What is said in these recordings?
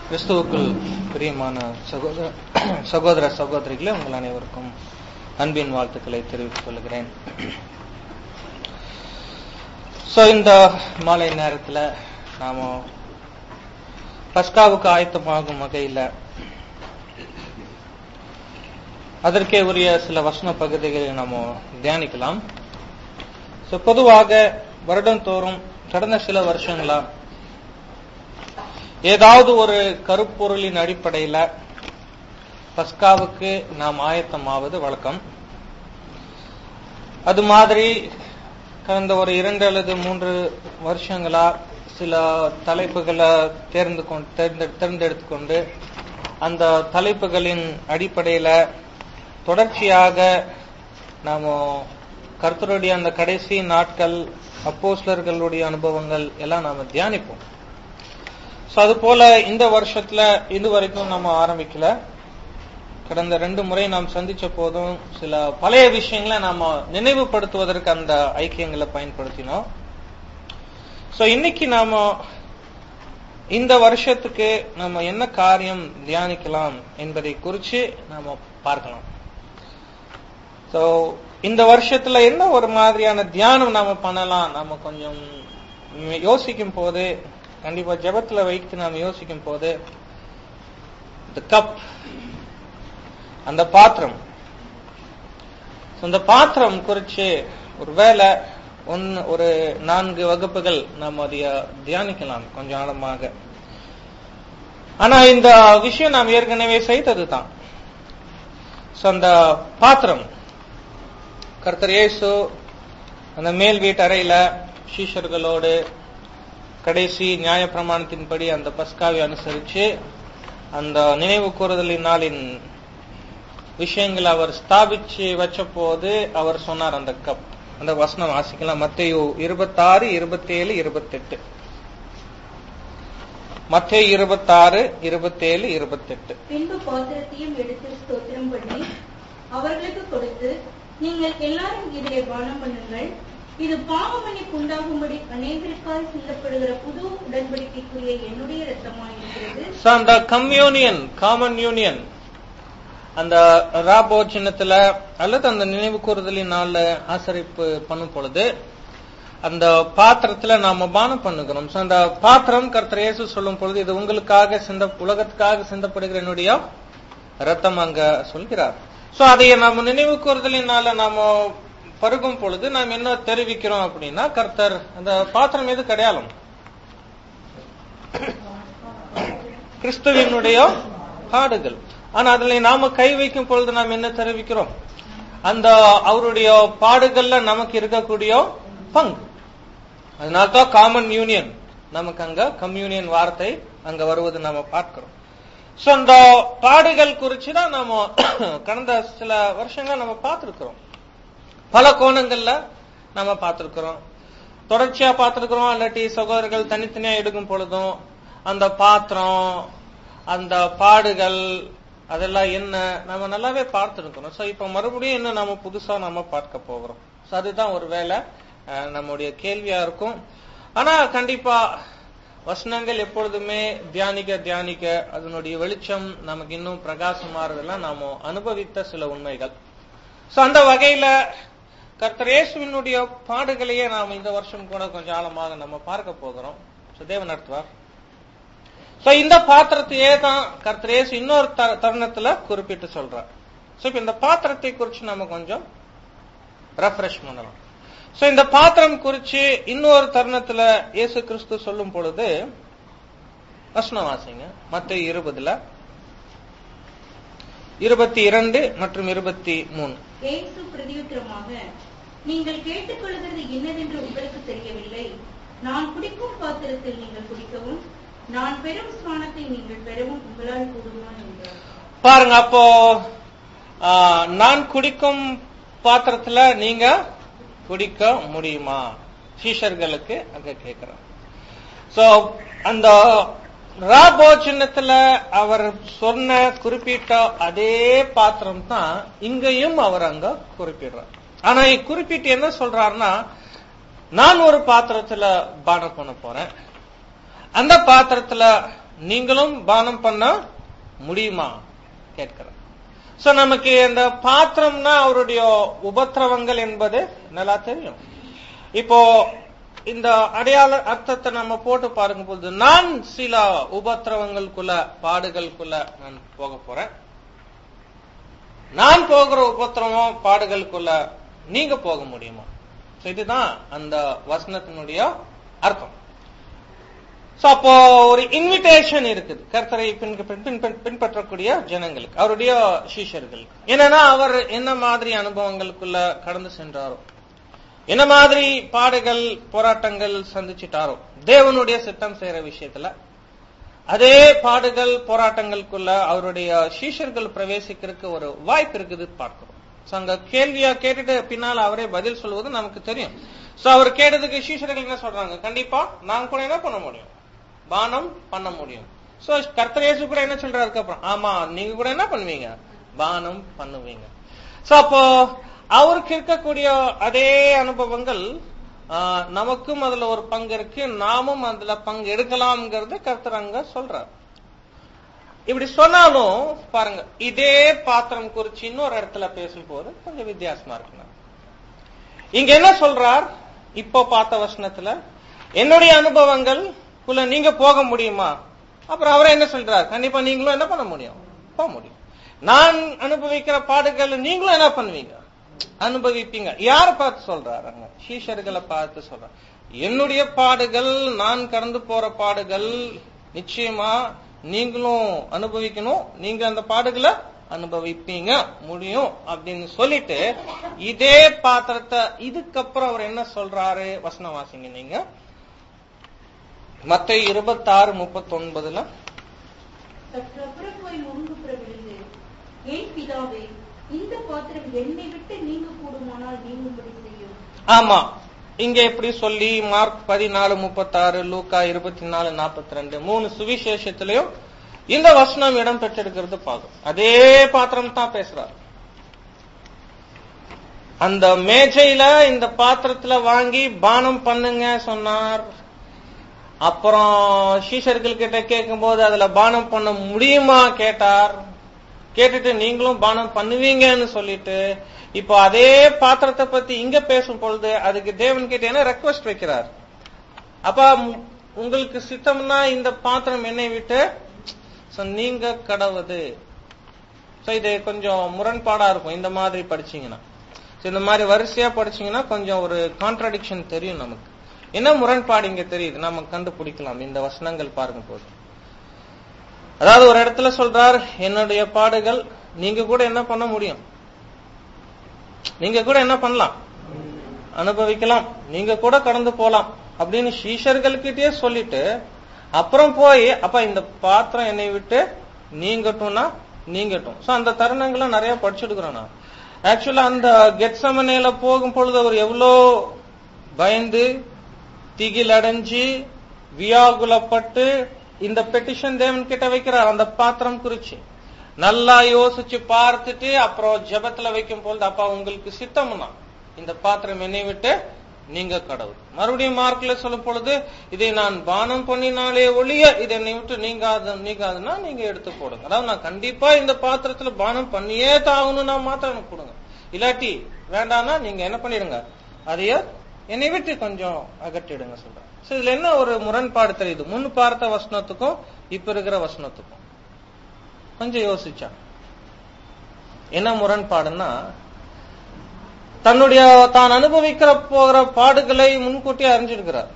கிறிஸ்துவுக்குள் பிரியமான சகோதர சகோதர சகோதரிகளே உங்கள் அனைவருக்கும் அன்பின் வாழ்த்துக்களை தெரிவித்துக் கொள்கிறேன் சோ இந்த மாலை நேரத்துல நாம பஸ்காவுக்கு ஆயத்தமாகும் வகையில அதற்கே உரிய சில வசன பகுதிகளை நாம தியானிக்கலாம் சோ பொதுவாக வருடந்தோறும் கடந்த சில வருஷங்களா ஏதாவது ஒரு கருப்பொருளின் அடிப்படையில பஸ்காவுக்கு நாம் ஆயத்தமாவது வழக்கம் அது மாதிரி கடந்த ஒரு இரண்டு அல்லது மூன்று வருஷங்களா சில தலைப்புகளை தேர்ந்து கொண்டு தேர்ந்து- தேர்ந்தெடுத்துக்கொண்டு அந்த தலைப்புகளின் அடிப்படையில தொடர்ச்சியாக நாம கர்த்தருடைய அந்த கடைசி நாட்கள் அப்போஸ்லர்களுடைய அனுபவங்கள் எல்லாம் நாம தியானிப்போம் சோ அது போல இந்த வருஷத்துல இது வரைக்கும் நம்ம ஆரம்பிக்கல கடந்த ரெண்டு முறை நாம் சந்திச்ச போதும் சில பழைய விஷயங்களை நாம நினைவுபடுத்துவதற்கு அந்த ஐக்கியங்களை பயன்படுத்தினோம் சோ இன்னைக்கு நாம இந்த வருஷத்துக்கு நம்ம என்ன காரியம் தியானிக்கலாம் என்பதை குறித்து நாம பார்க்கலாம் சோ இந்த வருஷத்துல என்ன ஒரு மாதிரியான தியானம் நாம பண்ணலாம் நாம கொஞ்சம் யோசிக்கும் போது கண்டிப்பா ஜெபத்துல வைத்து நாம் யோசிக்கும் போது the கப் அந்த பாத்திரம் So, அந்த பாத்திரம் குறிச்சு ஒருவேளை ஒன்னு ஒரு நான்கு வகுப்புகள் நாம் அதைய தியானிக்கலாம் கொஞ்சம் ஆழமாக ஆனா இந்த விஷயம் நாம் ஏற்கனவே செய்ததுதான் So, அந்த பாத்திரம் கர்த்தர் இயேசு அந்த மேல் வீட்டு அறையில சீஷர்களோடு கடைசி நியாய பிரமாணத்தின்படி அந்த பஸ்காவை அனுசரிச்சு அந்த நினைவு கூறுதலின் நாளின் விஷயங்களை அவர் ஸ்தாபிச்சு வச்ச போது அவர் சொன்னார் அந்த கப் அந்த வசனம் வாசிக்கலாம் மத்தேயு இருபத்தாறு இருபத்தேழு இருபத்தெட்டு மத்தேயு இருபத்தாறு இருபத்தேழு இருபத்தெட்டு பின்பு பாத்திரத்தையும் எடுத்து ஸ்தோத்திரம் பண்ணி அவர்களுக்கு கொடுத்து நீங்கள் எல்லாரும் இதிலே பானம் பண்ணுங்கள் இது பாவமணிக்கு உண்டாகும்படி அநேகருக்காய் சிந்தப்படுகிற புது உடன்படிக்கைக்குரிய என்னுடைய இரத்தமாயிருக்கிறது So, அந்த கம்யூனியன் காமன் யூனியன் அந்த ராபோ சின்னத்துல அல்லது அந்த நினைவு கூறுதலின் நாள்ல ஆசரிப்பு பண்ணும் பொழுது அந்த பாத்திரத்துல நாம பானம் பண்ணுகிறோம் So, அந்த பாத்திரம் கர்த்தர் இயேசு சொல்லும் பொழுது இது உங்களுக்காக சிந்த உலகத்துக்காக சிந்தப்படுகிற என்னுடைய ரத்தம் அங்க சொல்கிறார் சோ அதை நம்ம நினைவு கூறுதலின் நாள்ல நாம பருகும் பொழுது நாம் என்ன தெரிவிக்கிறோம் அப்படின்னா கர்த்தர் அந்த பாத்திரம் எது கிடையாலும் கிறிஸ்துவினுடைய பாடுகள் ஆனா அதுல நாம கை வைக்கும் பொழுது நாம் என்ன தெரிவிக்கிறோம் அந்த அவருடைய பாடுகள்ல நமக்கு இருக்கக்கூடிய பங்கு அதனால்தான் காமன் யூனியன் நமக்கு அங்க கம்யூனியன் வார்த்தை அங்க வருவது நாம பார்க்கிறோம் சோ அந்த பாடுகள் குறிச்சு தான் நாம கடந்த சில வருஷங்களா நம்ம பார்த்திருக்கிறோம் பல கோணங்கள்ல நம்ம பார்த்திருக்கிறோம் தொடர்ச்சியா பார்த்திருக்கிறோம் இல்லாட்டி சகோதரர்கள் தனித்தனியா எடுக்கும் பொழுதும் அந்த பாத்திரம் அந்த பாடுகள் அதெல்லாம் என்ன நம்ம நல்லாவே பார்த்திருக்கிறோம் சோ இப்ப மறுபடியும் என்ன நம்ம புதுசா நம்ம பார்க்க போகிறோம் சோ அதுதான் ஒரு வேலை நம்முடைய கேள்வியா இருக்கும் ஆனா கண்டிப்பா வசனங்கள் எப்பொழுதுமே தியானிக்க தியானிக்க அதனுடைய வெளிச்சம் நமக்கு இன்னும் பிரகாசமாறதெல்லாம் நாம அனுபவித்த சில உண்மைகள் சோ அந்த வகையில கர்த்தர் இயேசுவினுடைய பாடுகளையே நாம் இந்த வருஷம் கூட கொஞ்சம் ஆழமாக நம்ம பார்க்க போகிறோம் சோ தேவன் நடத்துவார் சோ இந்த பாத்திரத்தையே தான் கர்த்தர் இயேசு இன்னொரு த- தருணத்துல குறிப்பிட்டு சொல்றார் சோ இப்ப இந்த பாத்திரத்தை குறிச்சு நம்ம கொஞ்சம் ரெஃப்ரெஷ் பண்ணலாம் சோ இந்த பாத்திரம் குறிச்சு இன்னொரு தருணத்துல இயேசு கிறிஸ்து சொல்லும் பொழுது வசனம் வாசிங்க மத்த இருபதுல இருபத்தி இரண்டு மற்றும் இருபத்தி மூணு இயேசு பிரதியுத்தரமாக நீங்கள் கேட்டுக்கொள்கிறது என்னதென்று உங்களுக்கு தெரியவில்லை நான் குடிக்கும் பாத்திரத்தில் நீங்கள் குடிக்கவும் நான் பெறும் ஸ்நானத்தை நீங்கள் பெறவும் உங்களால் கூடுமா என்றார் பாருங்க அப்போ ஆ, நான் குடிக்கும் பாத்திரத்துல நீங்க குடிக்க முடியுமா சீஷர்களுக்கு அங்க கேக்குறோம் சோ அந்த ராபோ சின்னத்துல அவர் சொன்ன குறிப்பிட்ட அதே பாத்திரம் தான் இங்கேயும் அவர் அங்க குறிப்பிடுறார் ஆனா இ- குறிப்பிட்டு என்ன சொல்றாருன்னா நான் ஒரு பாத்திரத்துல பானம் பண்ண போறேன் அந்த பாத்திரத்துல நீங்களும் பானம் பண்ண முடியுமா கேட்கிறார் சோ நமக்கு இந்த பாத்திரம்னா அவருடைய உபத்திரவங்கள் என்பது நல்லா தெரியும் இப்போ இந்த அடையாள அர்த்தத்தை நம்ம போட்டு பாருங்க போது நான் சில உபத்திரவங்களுக்குள்ள பாடுகளுக்குள்ள நான் போக போறேன் நான் போகிற உபத்திரவம் பாடுகளுக்குள்ள நீங்க போக முடியுமா So இதுதான் அந்த வசனத்தினுடைய அர்த்தம் சோ அப்போ ஒரு இன்விடேஷன் இருக்குது கர்த்தரை பின்- பின்- பின்- பின்- பின்பற்றக்கூடிய ஜனங்களுக்கு அவருடைய சீஷர்களுக்கு என்னன்னா அவர் என்ன மாதிரி அனுபவங்களுக்குள்ள கடந்து சென்றாரோ என்ன மாதிரி பாடுகள் போராட்டங்கள் சந்திச்சிட்டாரோ தேவனுடைய சித்தம் செய்யற விஷயத்துல அதே பாடுகள் போராட்டங்களுக்குள்ள அவருடைய சீஷர்கள் பிரவேசிக்கிறதுக்கு ஒரு வாய்ப்பு இருக்குது பார்க்கிறோம் So, அங்க கேள்வியா கேட்டுட்டு பின்னால அவரே பதில் சொல்வது நமக்கு தெரியும் சோ அவர் கேட்டதுக்கு சீஷர்கள் என்ன சொல்றாங்க கண்டிப்பா நாங்க கூட என்ன பண்ண முடியும் பானம் பண்ண முடியும் சோ கர்த்தர் இயேசு கூட என்ன சொல்றாரு அதுக்கப்புறம் ஆமா நீங்க கூட என்ன பண்ணுவீங்க பானம் பண்ணுவீங்க சோ அப்போ அவருக்கு இருக்கக்கூடிய அதே அனுபவங்கள் ஆ, நமக்கும் அதுல ஒரு பங்கு இருக்கு நாமும் அதுல பங்கு எடுக்கலாம்ங்கிறது கர்த்தர் அங்க சொல்றார் இப்படி சொன்னாலும் பாருங்க இதே பாத்திரம் குறிச்சு இன்னொரு இடத்துல பேசும்போது கொஞ்சம் வித்தியாசமா இருக்குங்க இங்க என்ன சொல்றார் இப்போ பார்த்த வசனத்துல என்னுடைய அனுபவங்கள் குள்ள நீங்க போக முடியுமா அப்புறம் அவரே என்ன சொல்றார் கண்டிப்பா நீங்களும் என்ன பண்ண முடியும் போக முடியும் நான் அனுபவிக்கிற பாடுகள் நீங்களும் என்ன பண்ணுவீங்க அனுபவிப்பீங்க யார பார்த்து சொல்றாரு அங்க சீஷர்களை பார்த்து சொல்றார் என்னுடைய பாடுகள் நான் கடந்து போற பாடுகள் நிச்சயமா நீங்களும் அனுபவிக்கணும் நீங்க அந்த பாடுகளை அனுபவிப்பீங்க முடியும் அப்படின்னு சொல்லிட்டு இதே பாத்திரத்தை இதுக்கப்புறம் அவர் என்ன சொல்றாரு வசனம் வாசிங்க நீங்க மத்த இருபத்தாறு முப்பத்தொன்பதுல சற்றப்புறம் போய் முருங்குப்புற விழுந்து ஏன் பிதாவே இந்த பாத்திரம் என்னை விட்டு நீங்க கூடுமானால் நீங்கும்படி செய்யும் ஆமா இங்க எப்படி சொல்லி மார்க் பதினாலு முப்பத்தாறு லூக்கா இருபத்தி நாலு நாற்பத்தி ரெண்டு மூணு சுவிசேஷத்திலையும் இந்த வசனம் இடம் பெற்றெடுக்கிறது பார்க்கும் அதே பாத்திரம் தான் பேசுறார் அந்த மேஜையில இந்த பாத்திரத்துல வாங்கி பானம் பண்ணுங்க சொன்னார் அப்புறம் சீஷர்கள் கிட்ட கேட்கும்போது அதுல பானம் பண்ண முடியுமா கேட்டார் கேட்டுட்டு நீங்களும் பானம் பண்ணுவீங்கன்னு சொல்லிட்டு இப்போ அதே பாத்திரத்தை பத்தி இங்க பேசும் பொழுது அதுக்கு தேவன் கிட்ட என்ன ரெக்வஸ்ட் வைக்கிறார் அப்ப உம், உங்களுக்கு சித்தம்னா இந்த பாத்திரம் என்னை விட்டு so நீங்க கடவுது So இது கொஞ்சம் முரண்பாடா இருக்கும் இந்த மாதிரி படிச்சீங்கன்னா So இந்த மாதிரி வரிசையா படிச்சீங்கன்னா கொஞ்சம் ஒரு கான்ட்ரடிக்ஷன் தெரியும் நமக்கு என்ன முரண்பாடு இங்க தெரியுது நம்ம கண்டுபிடிக்கலாம் இந்த வசனங்கள் பாருங்க போது அதாவது ஒரு இடத்துல சொல்றார் என்னுடைய பாடுகள் நீங்க கூட என்ன பண்ண முடியும் நீங்க கூட என்ன பண்ணலாம் அனுபவிக்கலாம் நீங்க கூட கடந்து போலாம் அப்படின்னு சீஷர்கள்கிட்டயே சொல்லிட்டு அப்புறம் போய் அப்ப இந்த பாத்திரம் என்னை விட்டு நீங்கட்டும்னா நீங்கட்டும் சோ அந்த தருணங்களை நிறைய படிச்சுடுக்கிறோம் நான் ஆக்சுவலா அந்த கெட்சமனையில போகும் பொழுது அவர் எவ்வளோ பயந்து திகில் அடைஞ்சு வியாகுலப்பட்டு இந்த பெட்டிஷன் தேவன் கிட்ட வைக்கிறார் அந்த பாத்திரம் குறிச்சு நல்லா யோசிச்சு பார்த்துட்டு அப்புறம் ஜெபத்துல வைக்கும் பொழுது அப்பா உங்களுக்கு சித்தம்னா இந்த பாத்திரம் என்னை விட்டு நீங்க கடவுள் மறுபடியும் மார்க்ல சொல்லும் பொழுது இதை நான் பானம் பண்ணினாலே ஒழிய இது என்னை விட்டு நீங்காது நீங்காதுன்னா நீங்க எடுத்து போடுங்க அதாவது நான் கண்டிப்பா இந்த பாத்திரத்துல பானம் பண்ணியே தாகணும்னா மாத்திரம் எனக்கு கொடுங்க இல்லாட்டி வேண்டாம்னா நீங்க என்ன பண்ணிடுங்க அதைய என்னை விட்டு கொஞ்சம் அகற்றிடுங்க சொல்றேன் சோ இதுல என்ன ஒரு முரண்பாடு தெரியுது முன் பார்த்த வசனத்துக்கும் இப்ப இருக்கிற வசனத்துக்கும் கொஞ்சம் யோசிச்சா என்ன முரண்பாடுன்னா தன்னுடைய தான் அனுபவிக்கிற போகிற பாடுகளை முன்கூட்டியே அறிஞ்சிருக்கிறார்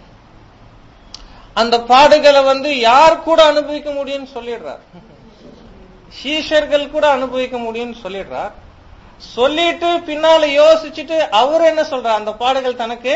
அந்த பாடுகளை வந்து யார் கூட அனுபவிக்க முடியும்னு சொல்லிடுறார் சீஷர்கள் கூட அனுபவிக்க முடியும்னு சொல்லிடுறார் சொல்லிட்டு பின்னால யோசிச்சுட்டு அவர் என்ன சொல்றார் அந்த பாடுகள் தனக்கு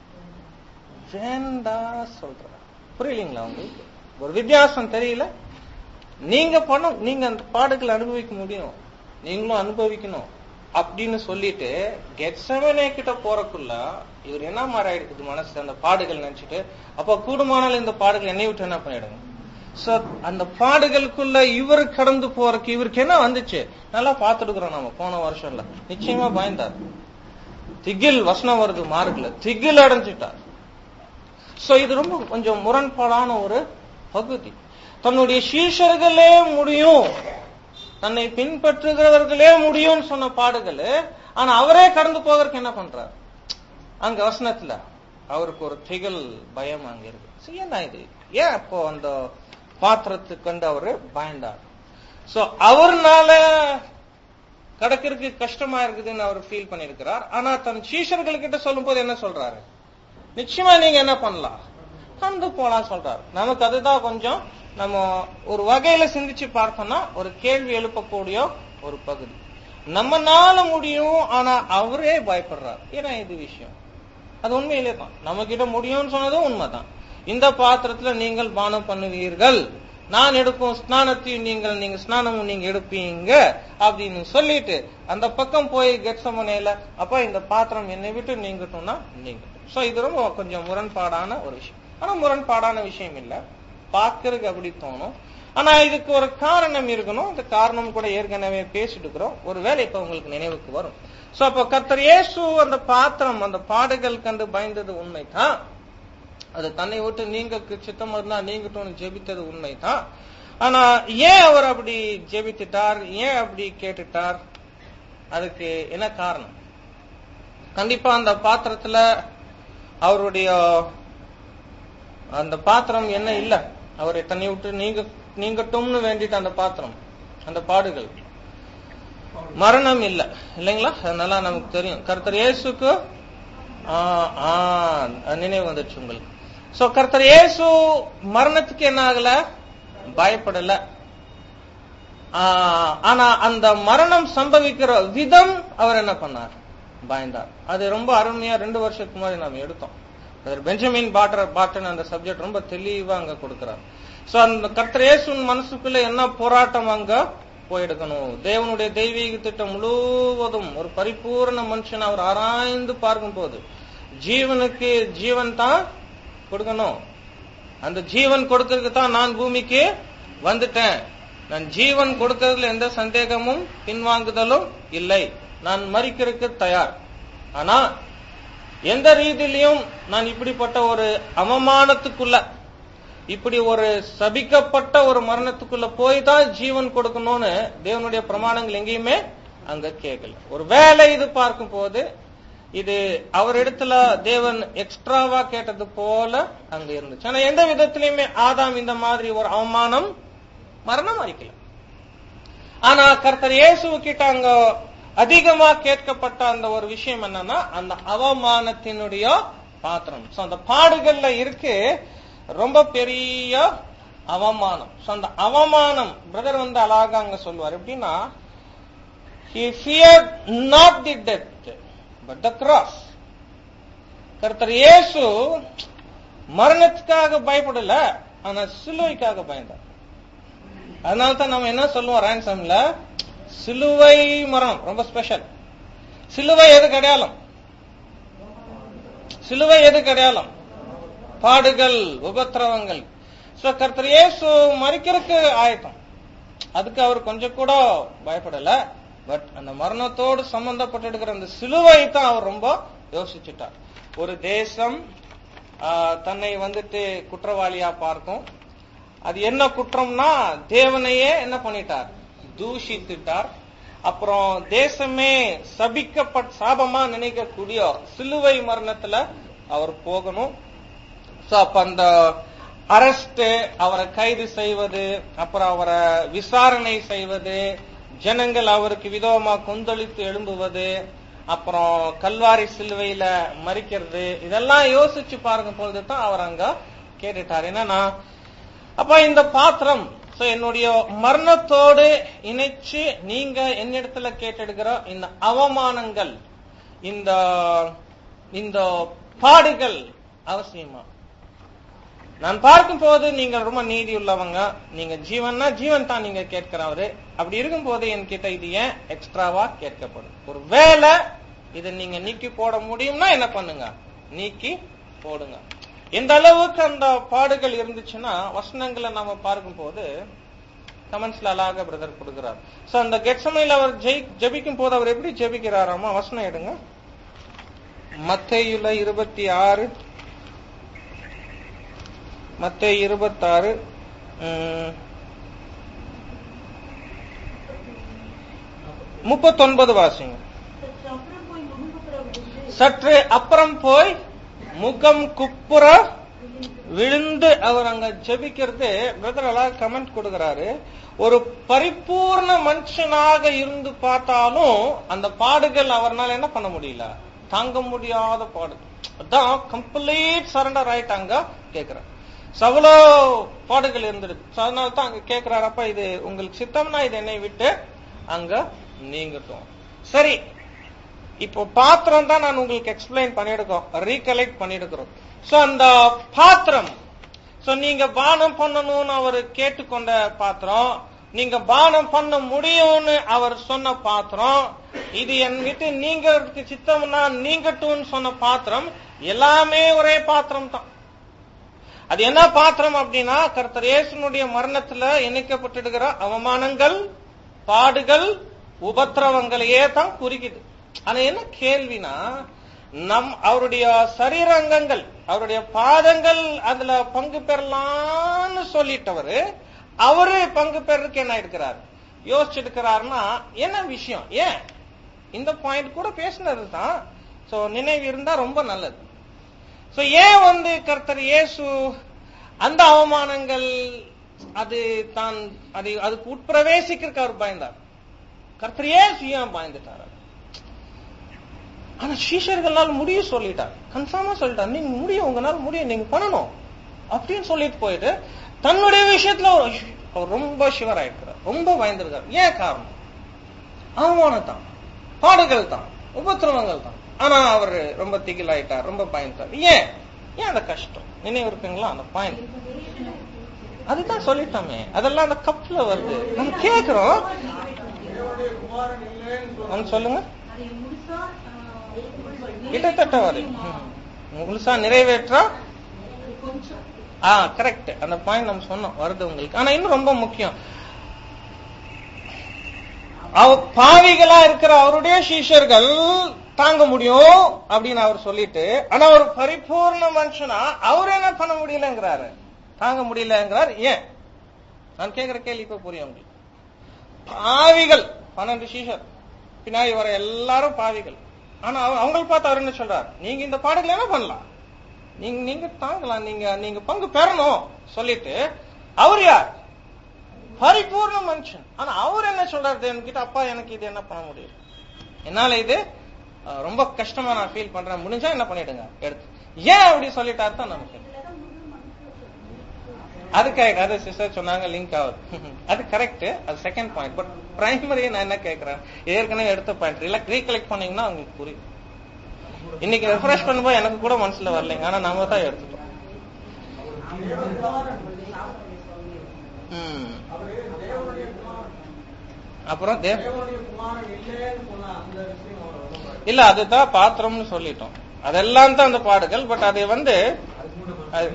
வேண்டா சொல்றார் புரியலீங்களா உங்களுக்கு ஒரு வித்தியாசம் தெரியல நீங்க பண்ண நீங்க அந்த பாடுகளை அனுபவிக்க முடியும் நீங்களும் அனுபவிக்கணும் அப்படின்னு சொல்லிட்டு கெட்சமனே கிட்ட போறக்குள்ள இவர் என்ன மாதிரி ஆயிடுக்குது மனசு அந்த பாடுகள் நினைச்சிட்டு அப்ப கூடுமானால் இந்த பாடுகள் என்னை விட்டு என்ன பண்ணிடுங்க சோ அந்த பாடுகளுக்குள்ள இவர் கடந்து போறதுக்கு இவருக்கு என்ன வந்துச்சு நல்லா பார்த்துடுக்கிறோம் நம்ம போன வருஷம்ல நிச்சயமா பயந்தார் திகில் வசனம் வருது மார்க்ல திகில் அடைஞ்சிட்டார் சோ இது ரொம்ப கொஞ்சம் முரண்பாடான ஒரு பகுதி தன்னுடைய சீஷர்களே முடியும் தன்னை பின்பற்றுகிறவர்களே முடியும்னு சொன்ன பாடுகள் ஆனா அவரே கடந்து போகிறதுக்கு என்ன பண்றார் அங்க வசனத்துல அவருக்கு ஒரு திகழ் பயம் அங்க இருக்கு சரி, என்ன இது ஏன் அப்போ அந்த பாத்திரத்துக்கு கண்டு அவரு பயந்தார் சோ அவர்னால கடக்கிறதுக்கு கஷ்டமா இருக்குதுன்னு அவர் ஃபீல் பண்ணிருக்கிறார் ஆனா தன் சீஷர்கள் கிட்ட சொல்லும் போது என்ன சொல்றாரு நிச்சயமா நீங்க என்ன பண்ணலாம் கண்டு போலாம் சொல்றாரு நமக்கு அதுதான் கொஞ்சம் நம்ம ஒரு வகையில சிந்திச்சு பார்த்தோம்னா ஒரு கேள்வி எழுப்பக்கூடிய ஒரு பகுதி நம்மனால முடியும் ஆனா அவரே பயப்படுறார் ஏன்னா இது விஷயம் அது உண்மையிலே தான் நம்ம கிட்ட முடியும்னு சொன்னதும் உண்மைதான் இந்த பாத்திரத்துல நீங்கள் பானம் பண்ணுவீர்கள் நான் எடுக்கும் ஸ்நானத்தையும் நீங்கள் நீங்க ஸ்நானமும் நீங்க எடுப்பீங்க அப்படின்னு சொல்லிட்டு அந்த பக்கம் போய் கெட்சமனையில அப்ப இந்த பாத்திரம் என்னை விட்டு நீங்கட்டும்னா நீங்கட்டும் சோ இது ரொம்ப கொஞ்சம் முரண்பாடான ஒரு விஷயம் ஆனா முரண்பாடான விஷயம் இல்ல பார்க்கறதுக்கு அப்படி தோணும் ஆனா இதுக்கு ஒரு காரணம் இருக்கணும் அந்த காரணம் கூட ஏற்கனவே பேசிட்டு இருக்கிறோம் ஒருவேளை இப்ப உங்களுக்கு நினைவுக்கு வரும் சோ அப்ப கர்த்தர் இயேசு அந்த பாத்திரம் அந்த பாடுகள் கண்டு பயந்தது உண்மைதான் அது தன்னை விட்டு நீங்க சித்தம் இருந்தா நீங்கட்டும் ஜெபித்தது உண்மைதான் ஆனா ஏன் அவர் அப்படி ஜெபித்துட்டார் ஏன் அப்படி கேட்டுட்டார் அதுக்கு என்ன காரணம் கண்டிப்பா அந்த பாத்திரத்துல அவருடைய அந்த பாத்திரம் என்ன இல்ல அவரை தன்னை விட்டு நீங்க நீங்கட்டும்னு வேண்டிட்டு அந்த பாத்திரம் அந்த பாடுகள் மரணம் இல்ல இல்லைங்களா அதனால நமக்கு தெரியும் கர்த்தர் இயேசுக்கு ஆ, ஆ, நினைவு வந்துச்சு உங்களுக்கு சோ கர்த்தர் இயேசு மரணத்துக்கு என்ன ஆகல பயப்படல ஆ, ஆனா அந்த மரணம் சம்பவிக்கிற விதம் அவர் என்ன பண்ணார் பயந்தார் அது ரொம்ப அருமையா ரெண்டு வருஷத்துக்கு முன்னாடி நாம எடுத்தோம் அதில் பெஞ்சமின் பாட்டர் பாட்டன் அந்த சப்ஜெக்ட் ரொம்ப தெளிவா அங்க கொடுக்கிறார் சோ அந்த கர்த்தர் இயேசுவின் மனசுக்குள்ள என்ன போராட்டம் அங்க போயெடுக்கணும் தேவனுடைய தெய்வீக திட்டம் முழுவதும் ஒரு பரிபூர்ண மனுஷன் அவர் ஆராய்ந்து பார்க்கும் போது ஜீவனுக்கு ஜீவன் தான் கொடுக்கணும் அந்த ஜீவன் கொடுக்கறதுக்கு தான் நான் பூமிக்கு வந்துட்டேன் நான் ஜீவன் கொடுக்கறதுல எந்த சந்தேகமும் பின்வாங்குதலும் இல்லை நான் மறிக்கிறதுக்கு தயார் ஆனா எந்த ரீதியிலையும் நான் இப்படிப்பட்ட ஒரு அவமானத்துக்குள்ள இப்படி ஒரு சபிக்கப்பட்ட ஒரு மரணத்துக்குள்ள போய் தான் ஜீவன் கொடுக்கணும்னு தேவனுடைய பிரமாணங்கள் எங்கேயுமே அங்க கேட்கல ஒரு வேலை இது பார்க்கும் போது இது அவர் இடத்துல தேவன் எக்ஸ்ட்ராவா கேட்டது போல அங்க இருந்துச்சு ஆனா எந்த விதத்திலையுமே ஆதாம் இந்த மாதிரி ஒரு அவமானம் மரணம் அளிக்கல ஆனா கர்த்தர் இயேசு கிட்ட அங்க அதிகமா கேட்கப்பட்ட அந்த ஒரு விஷயம் என்னன்னா அந்த அவமானத்தினுடைய பாத்திரம் சோ அந்த பாடுகள்ல இருக்கு ரொம்ப பெரிய அவமானம் சோ அந்த அவமானம் பிரதர் வந்து அழகா அங்க சொல்லுவார் எப்படின்னா he feared not the death but the cross கர்த்தர் இயேசு மரணத்துக்காக பயப்படல ஆனா சிலுவைக்காக பயந்தார் அதனால தான் நம்ம என்ன சொல்லுவோம் ரேன்சம்ல சிலுவை மரணம் ரொம்ப ஸ்பெஷல் சிலுவை எது அடையாளம் சிலுவை எது அடையாளம் பாடுகள் உபத்திரவங்கள் சோ கர்த்தர் இயேசு மறிக்கிறதுக்கு ஆயத்தம் அதுக்கு அவர் கொஞ்சம் கூட பயப்படல பட் அந்த மரணத்தோடு சம்பந்தப்பட்டிருக்கிற அந்த சிலுவை தான் அவர் ரொம்ப யோசிச்சுட்டார் ஒரு தேசம் ஆஹ், தன்னை வந்துட்டு குற்றவாளியா பார்க்கும் அது என்ன குற்றம்னா தேவனையே என்ன பண்ணிட்டார் தூஷித்துட்டார் அப்புறம் தேசமே சபிக்கப்பட் சாபமா நினைக்கக்கூடிய சிலுவை மரணத்துல அவர் போகணும் சோ அப்ப அந்த அரஸ்ட் அவரை கைது செய்வது அப்புறம் அவரை விசாரணை செய்வது ஜனங்கள் அவருக்கு விதமா கொந்தளித்து எழும்புவது அப்புறம் கல்வாரி சிலுவையில மறிக்கிறது இதெல்லாம் யோசிச்சு பாருங்க பொழுது தான் அவர் அங்க கேட்டுட்டார் என்னன்னா அப்ப இந்த பாத்திரம் சோ என்னுடைய மரணத்தோடு இணைச்சு நீங்க என்னிடத்துல கேட்டெடுக்கிற இந்த அவமானங்கள் இந்த இந்த பாடுகள் அவசியமா நான் பார்க்கும் போது நீங்க ரொம்ப நீதி உள்ளவங்க நீங்க ஜீவன்னா ஜீவன் தான் நீங்க கேட்கிறவரு அப்படி இருக்கும் போது என்கிட்ட இது ஏன் எக்ஸ்ட்ராவா கேட்கப்படும் ஒரு வேலை இதை நீங்க நீக்கி போட முடியும்னா என்ன பண்ணுங்க நீக்கி போடுங்க எந்த அளவுக்கு அந்த பாடுகள் இருந்துச்சுன்னா வசனங்களை நம்ம பார்க்கும் போது கமெண்ட்ஸ்ல அழகாக பிரதர் கொடுக்கிறார் சோ அந்த கெட்சமையில் அவர் ஜெய் ஜெபிக்கும் போது அவர் எப்படி ஜெபிக்கிறாராமா வசனம் எடுங்க மத்தேயுல இருபத்தி ஆறு மத்தேயு இருபத்தாறு ம், முப்பத்தொன்பது வாசிங்க அப்புறம் போய் முகப்புற விழுந்து சற்று அப்புறம் போய் முகம் குப்புற விழுந்து அவர் அங்க ஜெபிக்கிறது பிரதர் எல்லாம் கமெண்ட் கொடுக்கறாரு ஒரு பரிபூர்ண மனுஷனாக இருந்து பார்த்தாலும் அந்த பாடுகள் அவர்னால என்ன பண்ண முடியல தாங்க முடியாத பாடு அதான் கம்ப்ளீட் சரண்டர் ஆயிட்டாங்க கேக்குறாரு So, அவ்வளோ பாடுகள் இருந்துடுது So, அதனால தான் அங்க கேக்குறாரு அப்ப இது உங்களுக்கு சித்தம்னா இது என்னை விட்டு அங்க நீங்கட்டும் சரி இப்போ பாத்திரம் தான் நான் உங்களுக்கு எக்ஸ்பிளைன் பண்ணிருக்கோம் ரீகலெக்ட் பண்ணிருக்கிறோம் சோ அந்த பாத்திரம் சோ நீங்க பானம் பண்ணணும்னு அவர் கேட்டுக்கொண்ட பாத்திரம் நீங்க பானம் பண்ண முடியும்னு அவர் சொன்ன பாத்திரம் இது என் விட்டு நீங்கிறதுக்கு சித்தம்னா நீங்கட்டும்னு சொன்ன பாத்திரம் எல்லாமே ஒரே பாத்திரம் தான் அது என்ன பாத்திரம் அப்படின்னா கர்த்தர் இயேசுனுடைய மரணத்துல இணைக்கப்பட்டிருக்கிற அவமானங்கள் பாடுகள் உபத்திரவங்களையே தான் குறிக்குது ஆனா என்ன கேள்வினா நம் அவருடைய சரீரங்கங்கள் அவருடைய பாதங்கள் அதுல பங்கு பெறலாம்னு சொல்லிட்டவரு அவரு பங்கு பெறதுக்கு என்ன இருக்கிறார் யோசிச்சிருக்கிறாருன்னா என்ன விஷயம் ஏன் இந்த பாயிண்ட் கூட பேசினது தான் சோ நினைவு இருந்தா ரொம்ப நல்லது சோ ஏன் வந்து கர்த்தர் இயேசு அந்த அவமானங்கள் அது தான் அது அதுக்கு உட்பிரவேசிக்கிறதுக்கு அவர் பயந்தார் கர்த்தர் இயேசு ஏன் பயந்துட்டார் ஆனா சீஷர்களால் முடியும் சொல்லிட்டார் கன்ஃபார்மா சொல்லிட்டார் நீங்க முடியும் உங்களால முடியும் நீங்க பண்ணணும் அப்படின்னு சொல்லிட்டு போயிட்டு தன்னுடைய விஷயத்துல அவர் ஐயோ, அவர் ரொம்ப சிவர் ஆயிட்டார் ரொம்ப பயந்துருக்கார் ஏன் காரணம் அவமானம் தான் பாடுகள் தான் உபத்திரவங்கள் தான் ஆனா அவர் ரொம்ப திகில் ஆயிட்டார் ரொம்ப பயந்தார் ஏன் ஏன் அந்த கஷ்டம் நினைவு இருக்குங்களா அந்த பாயிண்ட் அதுதான் சொல்லிட்டோமே அதெல்லாம் அந்த கப்ல வருது நம்ம கேக்குறோம் நம்ம சொல்லுங்க அதை முழுசா ஆஹ், ஏற்றுக்கொள்ள கிட்டத்தட்ட வரும் முழுசா நிறைவேற்றா கொஞ்சம் ஆ கரெக்ட் அந்த பாயிண்ட் நம்ம சொன்னோம் வருது உங்களுக்கு ஆனா இன்னும் ரொம்ப முக்கியம் அவ பாவிகளா இருக்கிற அவருடைய சீஷர்கள் தாங்க முடியும் அப்படின்னு அவர் சொல்லிட்டு ஆனா ஒரு பரிபூர்ண மனுஷனா அவர் என்ன பண்ண முடியலங்கிறாரு தாங்க முடியலங்கிறார் ஏன் நான் கேக்குற கேள்வி இப்ப புரியும் உங்களுக்கு பாவிகள் பன்னெண்டு சீஷர் பின்னாடி வர எல்லாரும் பாவிகள் ஆனா அவ- அவங்களை பார்த்து அவர் என்ன சொல்றார் நீங்க இந்த பாடுகளை என்ன பண்ணலாம் நீங்க நீங்க தாங்கலாம் நீங்க நீங்க பங்கு பெறணும் சொல்லிட்டு அவர் யார் பரிபூர்ண மனுஷன் ஆனா அவர் என்ன சொல்றாரு என்கிட்ட அப்பா எனக்கு இது என்ன பண்ண முடியும் என்னால இது அஹ், ரொம்ப கஷ்டமா நான் ஃபீல் பண்றேன் முடிஞ்சா என்ன பண்ணிடுங்க எடுத்து ஏன் அப்படி சொல்லிட்டாரு தான் நமக்கு அது கரெக்ட் அது சிஸ்டர் சொன்னாங்க லிங்க் ஆகுது அது கரெக்ட் அது செகண்ட் பாயிண்ட் பட் பிரைமரி நான் என்ன கேட்கறேன் ஏற்கனவே எடுத்த பாயிண்ட் ரீகலெக்ட் பண்ணீங்கன்னா உங்களுக்கு புரியும் இன்னைக்கு ரெஃப்ரெஷ் பண்ணும்போது எனக்கு கூட மனசுல வரலைங்க ஆனா நம்ம தான் எடுத்துட்டோம் ம். அப்புறம் தேவ இல்ல அதுதான் பாத்திரம்னு சொல்லிட்டோம் அதெல்லாம் தான் அந்த பாடுகள் பட் அது வந்து அது-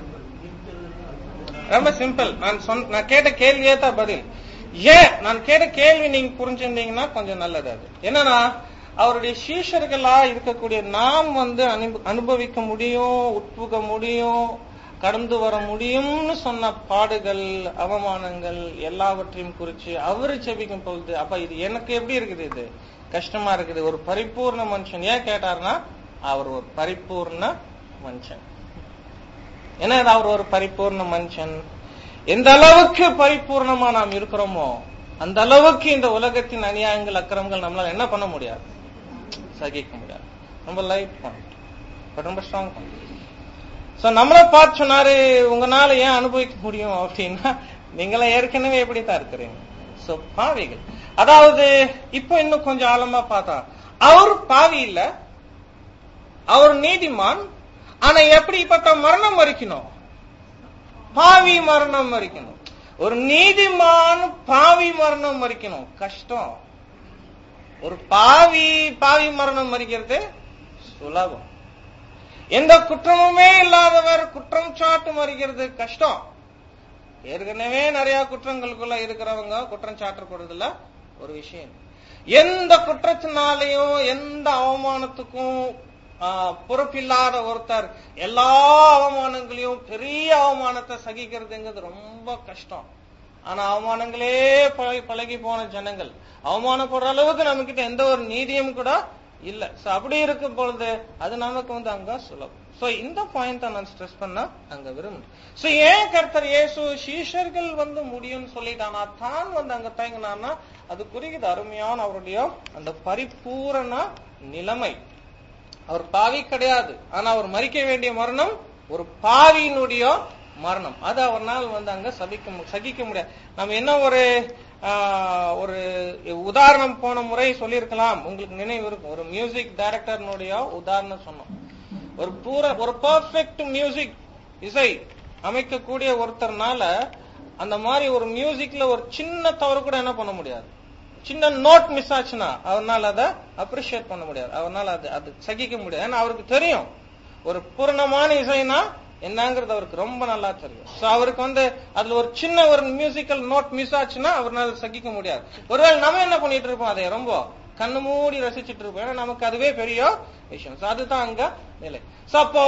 ரொம்ப சிம்பிள் நான் சொன்ன நான் கேட்ட கேள்வியே தான் பதில் ஏன் நான் கேட்ட கேள்வி நீங்க புரிஞ்சிருந்தீங்கன்னா கொஞ்சம் நல்லது அது என்னன்னா அவருடைய சீஷர்களா இருக்கக்கூடிய நாம் வந்து அனுப- அனுபவிக்க முடியும் உட்புக முடியும் கடந்து வர முடியும்னு சொன்ன பாடுகள் அவமானங்கள் எல்லாவற்றையும் குறிச்சு அவரு செபிக்கும் பொழுது அப்ப இது எனக்கு எப்படி இருக்குது இது கஷ்டமா இருக்குது ஒரு பரிபூர்ண மனுஷன் ஏன் கேட்டாருன்னா அவர் ஒரு பரிபூர்ண மனுஷன் ஏன்னா இது அவர் ஒரு பரிபூர்ண மனுஷன் எந்த அளவுக்கு பரிபூர்ணமா நாம் இருக்கிறோமோ அந்த அளவுக்கு இந்த உலகத்தின் அநியாயங்கள் அக்கிரமங்கள் நம்மளால என்ன பண்ண முடியாது சகிக்க முடியாது ரொம்ப லைட் பாயிண்ட் பட் ரொம்ப ஸ்ட்ராங் பாயிண்ட் சோ நம்மளை பார்த்து சொன்னாரு உங்களால ஏன் அனுபவிக்க முடியும் அப்படின்னா நீங்களாம் ஏற்கனவே எப்படித்தான் இருக்கிறீங்க சோ பாவிகள் அதாவது இப்போ இன்னும் கொஞ்சம் ஆழமா பார்த்தா அவர் பாவி இல்ல அவர் நீதிமான் ஆனா எப்படிப்பட்ட மரணம் மறிக்கணும் பாவி மரணம் மறிக்கணும் ஒரு நீதிமான் பாவி மரணம் மறிக்கணும் கஷ்டம் ஒரு பாவி பாவி மரணம் மறிக்கிறது சுலபம் எந்த குற்றமுமே இல்லாதவர் குற்றம் சாட்டு மறிக்கிறது கஷ்டம் ஏற்கனவே நிறைய குற்றங்களுக்குள்ள இருக்கிறவங்க குற்றம் சாட்டப்படுறதுல ஒரு விஷயம் எந்த குற்றத்தினாலையும் எந்த அவமானத்துக்கும் ஆஹ், பொறுப்பில்லாத ஒருத்தர் எல்லா அவமானங்களையும் பெரிய அவமானத்தை சகிக்கிறதுங்கிறது ரொம்ப கஷ்டம் ஆனா அவமானங்களே பழகி பழகி போன ஜனங்கள் அவமானப்படுற அளவுக்கு நம்ம கிட்ட எந்த ஒரு நீதியும் கூட இல்ல சோ அப்படி இருக்கும் பொழுது அது நமக்கு வந்து அங்க சுலபம் சோ இந்த பாயிண்ட் நான் ஸ்ட்ரெஸ் பண்ண அங்க விரும்புறேன் சோ ஏன் கர்த்தர் இயேசு சீஷர்கள் வந்து முடியும்னு சொல்லிட்டானா தான் வந்து அங்க தயங்கினான்னா அது குறிக்குது அருமையான அவருடைய அந்த பரிபூரண நிலைமை அவர் பாவி கிடையாது ஆனா அவர் மறிக்க வேண்டிய மரணம் ஒரு பாவியினுடைய மரணம் அது அவர்னால் வந்து அங்க சகிக்க மு- சகிக்க முடியாது நம்ம என்ன ஒரு ஆஹ், ஒரு உதாரணம் போன முறை சொல்லியிருக்கலாம் உங்களுக்கு நினைவு இருக்கும் ஒரு மியூசிக் டைரக்டர்னுடைய உதாரணம் சொன்னோம் ஒரு பூர ஒரு பர்ஃபெக்ட் மியூசிக் இசை அமைக்கக்கூடிய ஒருத்தர்னால அந்த மாதிரி ஒரு மியூசிக்ல ஒரு சின்ன தவறு கூட என்ன பண்ண முடியாது சின்ன நோட் மிஸ் ஆச்சுன்னா அவர்னால அதை அப்ரிஷியேட் பண்ண முடியாது அவர்னால அது அது சகிக்க முடியாது ஏன்னா அவருக்கு தெரியும் ஒரு பூரணமான இசைனா என்னங்கிறது அவருக்கு ரொம்ப நல்லா தெரியும் சோ அவருக்கு வந்து அதுல ஒரு சின்ன ஒரு மியூசிக்கல் நோட் மிஸ் ஆச்சுன்னா அவர்னால சகிக்க முடியாது ஒருவேளை நம்ம என்ன பண்ணிட்டு இருப்போம் அதை ரொம்ப கண்ணு மூடி ரசிச்சிட்டு இருப்போம் ஏன்னா நமக்கு அதுவே பெரிய விஷயம் சோ அதுதான் அங்க நிலை சோ அப்போ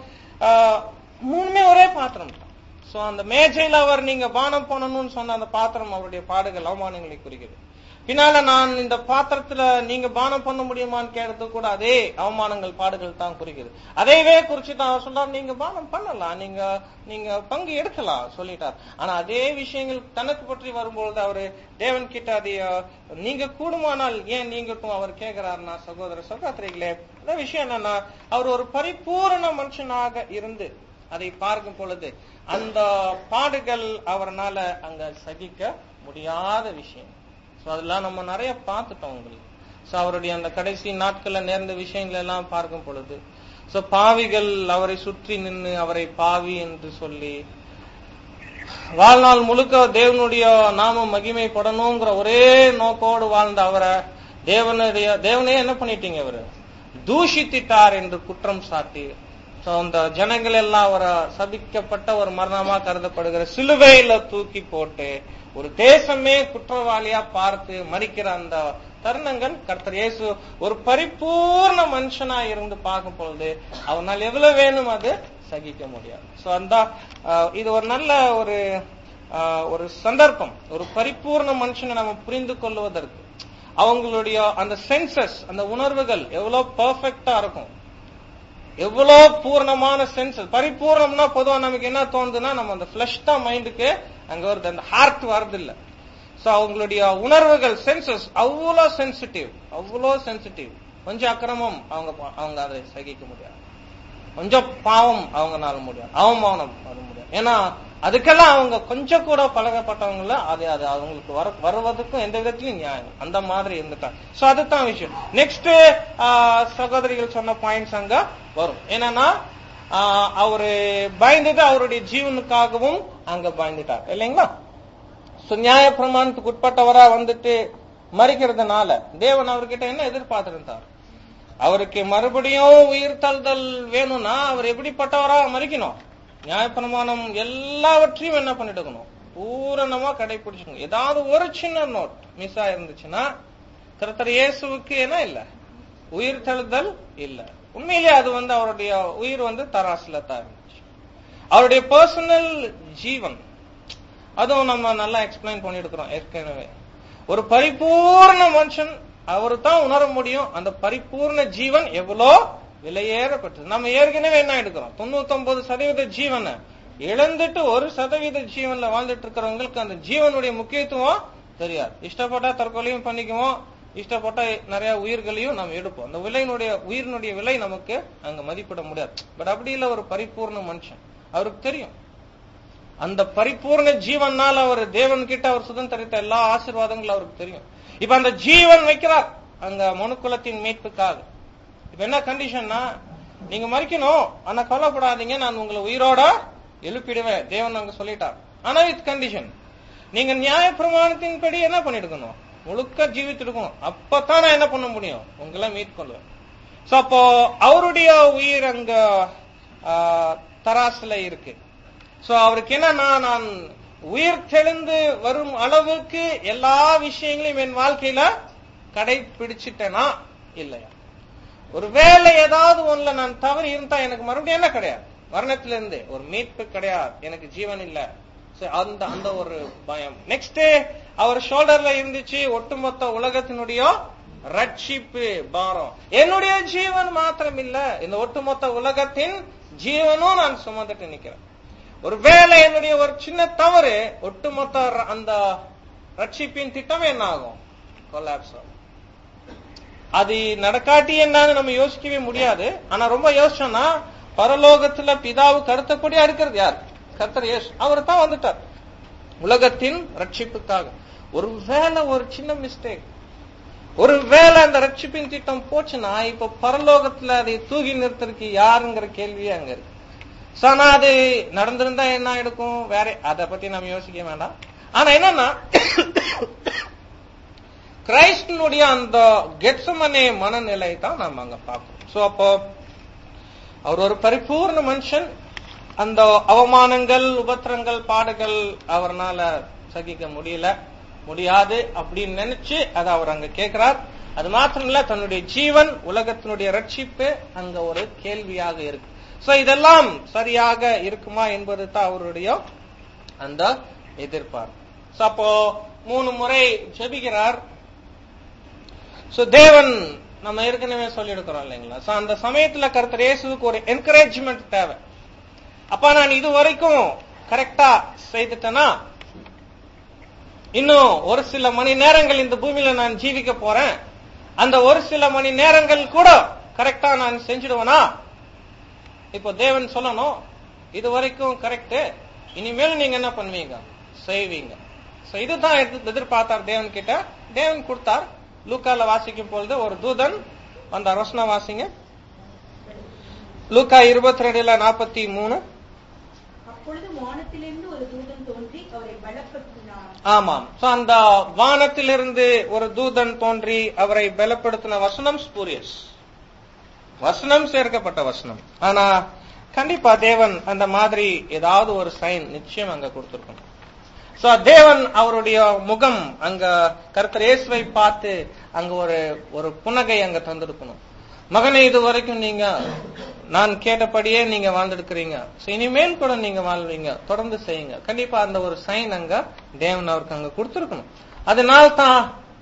ஆஹ், மூணுமே ஒரே பாத்திரம் தான் சோ அந்த மேஜையில அவர் நீங்க பானம் பண்ணணும்னு சொன்ன அந்த பாத்திரம் அவருடைய பாடுகள் அவமானங்களை குறிக்குது பின்னால நான் இந்த பாத்திரத்துல நீங்க பானம் பண்ண முடியுமான்னு கேட்டது கூட அதே அவமானங்கள் பாடுகள் தான் குறிக்குது அதைவே குறிச்சுட்டு அவர் சொல்றார் நீங்க பானம் பண்ணலாம் நீங்க நீங்க பங்கு எடுக்கலாம் சொல்லிட்டார் ஆனா அதே விஷயங்கள் தனக்கு பற்றி வரும்பொழுது அவரு தேவன் கிட்ட அதை அஹ், நீங்க கூடுமானால் ஏன் நீங்கட்டும் அவர் கேட்கிறாருன்னா சகோதர சகோதரிகளே அந்த விஷயம் என்னன்னா அவர் ஒரு பரிபூரண மனுஷனாக இருந்து அதை பார்க்கும் பொழுது அந்த பாடுகள் அவர்னால அங்க சகிக்க முடியாத விஷயம் சோ அதெல்லாம் நம்ம நிறைய பார்த்துட்டோம் உங்களுக்கு சோ அவருடைய அந்த கடைசி நாட்கள்ல நேர்ந்த விஷயங்கள் எல்லாம் பார்க்கும் பொழுது சோ பாவிகள் அவரை சுற்றி நின்று அவரை பாவி என்று சொல்லி வாழ்நாள் முழுக்க தேவனுடைய நாம மகிமைப்படணுங்கிற ஒரே நோக்கோடு வாழ்ந்த அவரை தேவனுடைய தேவனே என்ன பண்ணிட்டீங்க அவரு தூஷித்திட்டார் என்று குற்றம் சாட்டி So, அந்த ஜனங்கள் எல்லாம் அவரை சபிக்கப்பட்ட ஒரு மரணமா கருதப்படுகிற சிலுவையில தூக்கி போட்டு ஒரு தேசமே குற்றவாளியா பார்த்து மறிக்கிற அந்த தருணங்கள் கர்த்தர் இயேசு ஒரு பரிபூர்ண மனுஷனா இருந்து பார்க்கும் பொழுது அவனால் எவ்வளவு வேணும் அது சகிக்க முடியாது சோ அந்த ஆஹ், இது ஒரு நல்ல ஒரு ஆஹ், ஒரு சந்தர்ப்பம் ஒரு பரிபூர்ண மனுஷனை நம்ம புரிந்து கொள்வதற்கு அவங்களுடைய அந்த சென்சஸ் அந்த உணர்வுகள் எவ்வளவு பெர்ஃபெக்டா இருக்கும் எவ்வளவு பூர்ணமான சென்ஸ் பரிபூர்ணம்னா பொதுவா நமக்கு என்ன தோணுதுன்னா நம்ம அந்த பிளஷ் தான் மைண்டுக்கு அங்க வருது அந்த ஹார்ட் வருது இல்ல சோ அவங்களுடைய உணர்வுகள் சென்சஸ் அவ்வளோ சென்சிட்டிவ் அவ்வளோ சென்சிட்டிவ் கொஞ்சம் அக்கிரமம் அவங்க பா- அவங்க அதை சகிக்க முடியாது கொஞ்சம் பாவம் அவங்கனால முடியாது அவமானம் அது முடியாது ஏன்னா அதுக்கெல்லாம் அவங்க கொஞ்சம் கூட பழகப்பட்டவங்கள அது அது அவங்களுக்கு வர வருவதற்கும் எந்த விதத்திலும் நியாயம் அந்த மாதிரி இருந்துட்டாங்க சோ அதுதான் விஷயம் நெக்ஸ்ட் சகோதரிகள் சொன்ன பாயிண்ட்ஸ் அங்க வரும் என்னன்னா ஆஹ், அவரு பயந்தது அவருடைய ஜீவனுக்காகவும் அங்க பயந்துட்டார் இல்லைங்களா சோ நியாய பிரமாணத்துக்கு உட்பட்டவரா வந்துட்டு மறிக்கிறதுனால தேவன் அவர்கிட்ட என்ன எதிர்பார்த்திருந்தார் அவருக்கு மறுபடியும் உயிர் தள்ளுதல் வேணும்னா அவர் எப்படிப்பட்டவரா மறிக்கணும் நியாயப்பிரமாணம் எல்லாவற்றையும் என்ன பண்ணிட்டுக்கணும் பூரணமா கடைபிடிச்சுக்கணும் ஏதாவது ஒரு சின்ன நோட் மிஸ் ஆயிருந்துச்சுன்னா கர்த்தர் இயேசுவுக்கு என்ன இல்ல உயிர் தழுதல் இல்ல உண்மையிலேயே அது வந்து அவருடைய உயிர் வந்து தராசுல தான் இருந்துச்சு அவருடைய பர்சனல் ஜீவன் அதுவும் நம்ம நல்லா எக்ஸ்பிளைன் பண்ணிருக்கிறோம் ஏற்கனவே ஒரு பரிபூர்ண மனுஷன் அவரு தான் உணர முடியும் அந்த பரிபூர்ண ஜீவன் எவ்வளோ விலையேறப்பட்டது நம்ம ஏற்கனவே என்ன எடுக்கிறோம் தொண்ணூத்தொன்பது சதவீத ஜீவனை இழந்துட்டு ஒரு சதவீத ஜீவன்ல வாழ்ந்துட்டு இருக்கிறவங்களுக்கு அந்த ஜீவனுடைய முக்கியத்துவம் தெரியாது இஷ்டப்பட்டா தற்கொலையும் பண்ணிக்குவோம் இஷ்டப்பட்ட நிறைய உயிர்களையும் நம்ம எடுப்போம் அந்த விலையினுடைய உயிரினுடைய விலை நமக்கு அங்க மதிப்பிட முடியாது பட் அப்படி இல்ல ஒரு பரிபூர்ண மனுஷன் அவருக்கு தெரியும் அந்த பரிபூர்ண ஜீவனால் அவர் தேவன் கிட்ட அவர் சுதந்திரித்த எல்லா ஆசீர்வாதங்களும் அவருக்கு தெரியும் இப்ப அந்த ஜீவன் வைக்கிறார் அங்க மனுக்குலத்தின் மீட்புக்காக இப்ப என்ன கண்டிஷன்னா நீங்க மறிக்கணும் ஆனா கவலைப்படாதீங்க நான் உங்களை உயிரோட எழுப்பிடுவேன் தேவன் அங்க சொல்லிட்டார் ஆனா வித் கண்டிஷன் நீங்க நியாய பிரமாணத்தின்படி என்ன பண்ணிடுக்கணும் முழுக்க ஜீவித்திருக்கணும் அப்பதான் நான் என்ன பண்ண முடியும் உங்களை மீட் கொள்வேன் சோ அப்போ அவருடைய உயிர் அங்க ஆ, தராசுல இருக்கு சோ அவருக்கு என்னன்னா நான் உயிர் தெளிந்து வரும் அளவுக்கு எல்லா விஷயங்களையும் என் வாழ்க்கையில கடைபிடிச்சிட்டேனா இல்லையா ஒருவேளை ஏதாவது ஒண்ணுல நான் தவறி இருந்தா எனக்கு மறுபடியும் என்ன கிடையாது மரணத்துல இருந்து ஒரு மீட்பு கிடையாது எனக்கு ஜீவன் இல்ல So, அந்த அந்த ஒரு பயம் நெக்ஸ்ட் அவர் ஷோல்டர்ல இருந்துச்சு ஒட்டுமொத்த உலகத்தினுடைய ரட்சிப்பு பாரம் என்னுடைய ஜீவன் மாத்திரம் இல்ல இந்த ஒட்டுமொத்த உலகத்தின் ஜீவனும் நான் சுமந்துட்டு நிக்கிறேன் ஒருவேளை என்னுடைய ஒரு சின்ன தவறு ஒட்டுமொத்த ர- அந்த ரட்சிப்பின் திட்டம் என்ன ஆகும் கொலாப்ஸ் ஆகும் அது நடக்காட்டி என்னன்னு நம்ம யோசிக்கவே முடியாது ஆனா ரொம்ப யோசிச்சோம்னா பரலோகத்துல பிதாவுக்கு அடுத்தபடியா இருக்கிறது யார் கர்த்தர் இயேசு அவர் தான் வந்துட்டார் உலகத்தின் ரட்சிப்புக்காக ஒருவேளை ஒரு சின்ன மிஸ்டேக் ஒருவேளை அந்த ரட்சிப்பின் திட்டம் போச்சுன்னா இப்ப பரலோகத்துல அதை தூக்கி நிறுத்துறதுக்கு யாருங்கிற கேள்வி அங்க இருக்கு So, ஆனா அது நடந்திருந்தா என்ன ஆயிருக்கும் வேற அதை பத்தி நம்ம யோசிக்க வேண்டாம் ஆனா என்னன்னா கிரைஸ்டனுடைய அந்த கெட்சமனே மனநிலை தான் நாம அங்க பார்க்கணும் சோ அப்போ அவர் ஒரு பரிபூர்ண மனுஷன் அந்த அவமானங்கள் உபத்திரங்கள் பாடுகள் அவர்னால சகிக்க முடியல முடியாது அப்படின்னு நினைச்சு அதை அவர் அங்க கேட்கிறார் அது மாத்திரம் இல்ல தன்னுடைய ஜீவன் உலகத்தினுடைய ரட்சிப்பு அங்க ஒரு கேள்வியாக இருக்கு சோ இதெல்லாம் சரியாக இருக்குமா என்பது தான் அவருடைய அந்த எதிர்பார்ப்பு சோ அப்போ மூணு முறை ஜெபிக்கிறார் சோ தேவன் நம்ம ஏற்கனவே சொல்லியிருக்கிறோம் இல்லைங்களா சோ அந்த சமயத்துல கருத்தர் இயேசுவுக்கு ஒரு என்கரேஜ்மெண்ட் தேவை அப்ப நான் இது வரைக்கும் கரெக்டா செய்துட்டேனா இன்னும் ஒரு சில மணி நேரங்கள் இந்த பூமியில நான் ஜீவிக்க போறேன் அந்த ஒரு சில மணி நேரங்கள் கூட கரெக்டா நான் செஞ்சிடுவேனா இப்போ தேவன் சொல்லணும் இது வரைக்கும் கரெக்ட் இனிமேல் நீங்க என்ன பண்ணுவீங்க செய்வீங்க So இதுதான் எதிர்- எதிர்பார்த்தார் தேவன் கிட்ட தேவன் கொடுத்தார் லூக்கால வாசிக்கும் பொழுது ஒரு தூதன் வந்தார் வசனம் வாசிங்க லூக்கா இருபத்தி ரெண்டுல நாற்பத்தி மூணு அப்பொழுது வானத்திலிருந்து ஒரு தூதன் தோன்றி அவரை பலப்படுத்தினார் ஆமாம் So அந்த வானத்திலிருந்து ஒரு தூதன் தோன்றி அவரை பலப்படுத்தின வசனம் ஸ்பூரியஸ் வசனம் சேர்க்கப்பட்ட வசனம் ஆனா கண்டிப்பா தேவன் அந்த மாதிரி ஏதாவது ஒரு சைன் நிச்சயம் அங்க கொடுத்திருக்கணும் சோ தேவன் அவருடைய முகம் அங்க கர்த்தர் இயேசுவை பார்த்து அங்க ஒரு ஒரு புன்னகை அங்க தந்திருக்கணும் மகனே இது வரைக்கும் நீங்க நான் கேட்டபடியே நீங்க வாழ்ந்திருக்கிறீங்க So இனிமேல் கூட நீங்க வாழ்வீங்க தொடர்ந்து செய்யுங்க கண்டிப்பா அந்த ஒரு சைன் அங்க தேவன் அவருக்கு அங்க கொடுத்திருக்கணும் அதனால தான்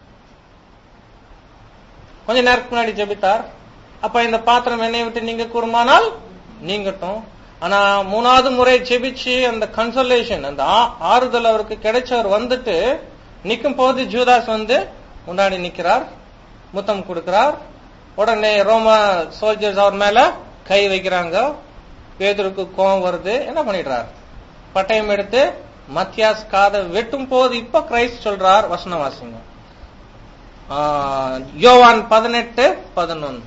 கொஞ்ச நேரத்துக்கு முன்னாடி ஜெபித்தார் அப்ப இந்த பாத்திரம் என்னை விட்டு நீங்க கூறுமானால் நீங்கட்டும் ஆனா மூணாவது முறை ஜெபிச்சு அந்த கன்சோலேஷன் அந்த ஆ- ஆறுதல் அவருக்கு கிடைச்சவர் வந்துட்டு நிக்கும் போது ஜூதாஸ் வந்து முன்னாடி நிக்கிறார் முத்தம் கொடுக்கிறார் உடனே ரோம சோல்ஜர்ஸ் அவர் மேல கை வைக்கிறாங்க பேதருக்கு கோபம் வருது என்ன பண்ணிடுறார் பட்டயம் எடுத்து மத்தியாஸ் காதை வெட்டும் போது இப்ப கிரைஸ்ட் சொல்றார் வசனம் வாசிங்க ஆ, யோவான் பதினெட்டு பதினொன்னு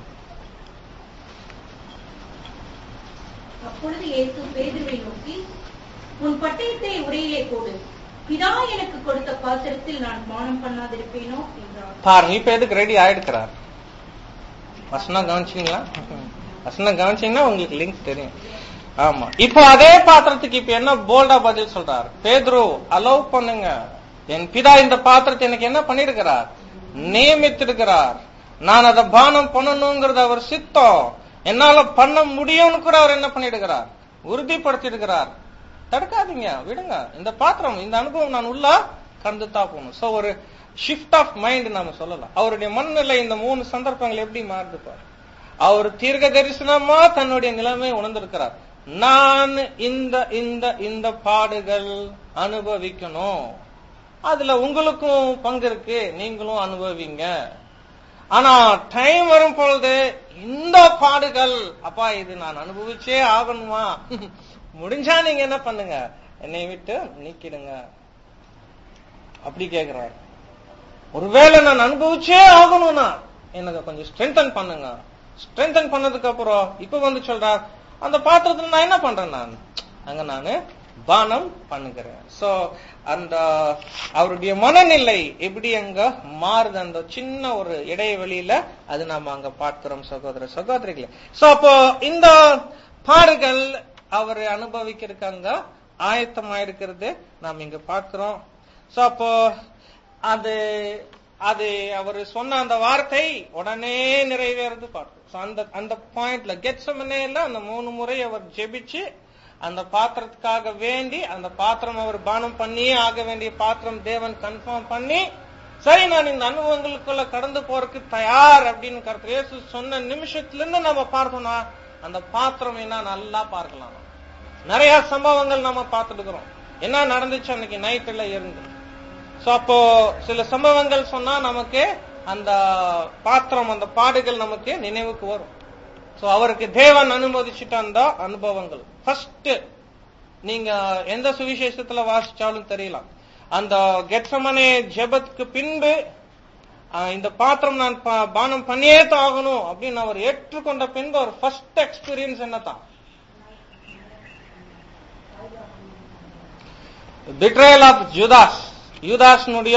அப்பொழுது இயேசு பேதுருவை நோக்கி உன் பட்டயத்தை உரையிலே போடு பிதா எனக்கு கொடுத்த பாத்திரத்தில் நான் பானம் பண்ணாதிருப்பேனோ என்றார் பாருங்க இப்ப எதுக்கு ரெடி ஆயிடுக்கிறார் வசனம் கவனிச்சீங்களா வசனம் கவனிச்சீங்கன்னா உங்களுக்கு லிங்க் தெரியும் ஆமா இப்போ அதே பாத்திரத்துக்கு இப்ப என்ன போல்டா பதில் சொல்றார் பேதுரு அலோவ் பண்ணுங்க என் பிதா இந்த பாத்திரத்தை எனக்கு என்ன பண்ணிருக்கிறார் நியமித்திருக்கிறார் நான் அதை பானம் பண்ணணுங்கிறது அவர் சித்தம் என்னால பண்ண முடியும்னு கூட அவர் என்ன பண்ணிடுகிறார் உறுதிப்படுத்திடுகிறார் தடுக்காதீங்க விடுங்க இந்த பாத்திரம் இந்த அனுபவம் நான் உள்ள கடந்து தான் போகணும் சோ ஒரு ஷிஃப்ட் ஆஃப் மைண்ட் நாம சொல்லலாம் அவருடைய மனநிலை இந்த மூணு சந்தர்ப்பங்கள் எப்படி மாறுது பாரு அவர் தீர்க்க தரிசனமா தன்னுடைய நிலைமை உணர்ந்திருக்கிறார் நான் இந்த இந்த இந்த பாடுகள் அனுபவிக்கணும் அதுல உங்களுக்கும் பங்கு இருக்கு நீங்களும் அனுபவிங்க ஆனா டைம் வரும் பொழுது இந்த பாடுகள் அப்பா இது நான் அனுபவிச்சே ஆகணுமா முடிஞ்சா நீங்க என்ன பண்ணுங்க என்னை விட்டு நீக்கிடுங்க அப்படி கேக்குறாரு ஒருவேளை நான் அனுபவிச்சே ஆகணும்னா எனக்கு கொஞ்சம் ஸ்ட்ரென்தன் பண்ணுங்க ஸ்ட்ரென்தன் பண்ணதுக்கு அப்புறம் இப்ப வந்து சொல்றார் அந்த பாத்திரத்துல நான் என்ன பண்றேன் நான் அங்க நானு பானம் பண்ணுகிறேன் சோ அந்த அவருடைய மனநிலை எப்படி அங்க மாறுது அந்த சின்ன ஒரு இடைவெளியில அது நாம அங்க பார்க்கிறோம் சகோதர சகோதரிகளே சோ அப்போ இந்த பாடுகள் அவர் அனுபவிக்கிறதுக்கு அங்க ஆயத்தமா இருக்கிறது நாம் இங்க பார்க்கிறோம் சோ அப்போ அது அது அவர் சொன்ன அந்த வார்த்தை உடனே நிறைவேறது பார்க்கும் So, அந்த அந்த பாயிண்ட்ல கெட்சமனேல அந்த மூணு முறை அவர் ஜெபிச்சு அந்த பாத்திரத்துக்காக வேண்டி அந்த பாத்திரம் அவர் பானம் பண்ணியே ஆக வேண்டிய பாத்திரம் தேவன் கன்ஃபார்ம் பண்ணி சரி நான் இந்த அனுபவங்களுக்குள்ள கடந்து போறதுக்கு தயார் அப்படின்னு கருத்து இயேசு சொன்ன நிமிஷத்துல இருந்து நம்ம பார்த்தோம்னா அந்த பாத்திரம் என்ன நல்லா பார்க்கலாம் நிறைய சம்பவங்கள் நம்ம பார்த்துட்டு என்ன நடந்துச்சு அன்னைக்கு நைட்ல இருந்து சோ அப்போ சில சம்பவங்கள் சொன்னா நமக்கு அந்த பாத்திரம் அந்த பாடுகள் நமக்கு நினைவுக்கு வரும் சோ அவருக்கு தேவன் அனுமதிச்சிட்ட அந்த அனுபவங்கள் ஃபர்ஸ்ட் நீங்க எந்த சுவிசேஷத்துல வாசிச்சாலும் தெரியலாம் அந்த கெட்சமனே ஜெபத்துக்கு பின்பு ஆஹ், இந்த பாத்திரம் நான் பா- பானம் பண்ணியே தான் ஆகணும் அப்படின்னு அவர் ஏற்றுக்கொண்ட பின்பு அவர் ஃபர்ஸ்ட் எக்ஸ்பீரியன்ஸ் என்னதான் பிட்ரேல் ஆஃப் ஜுதாஸ் யூதாஸ்னுடைய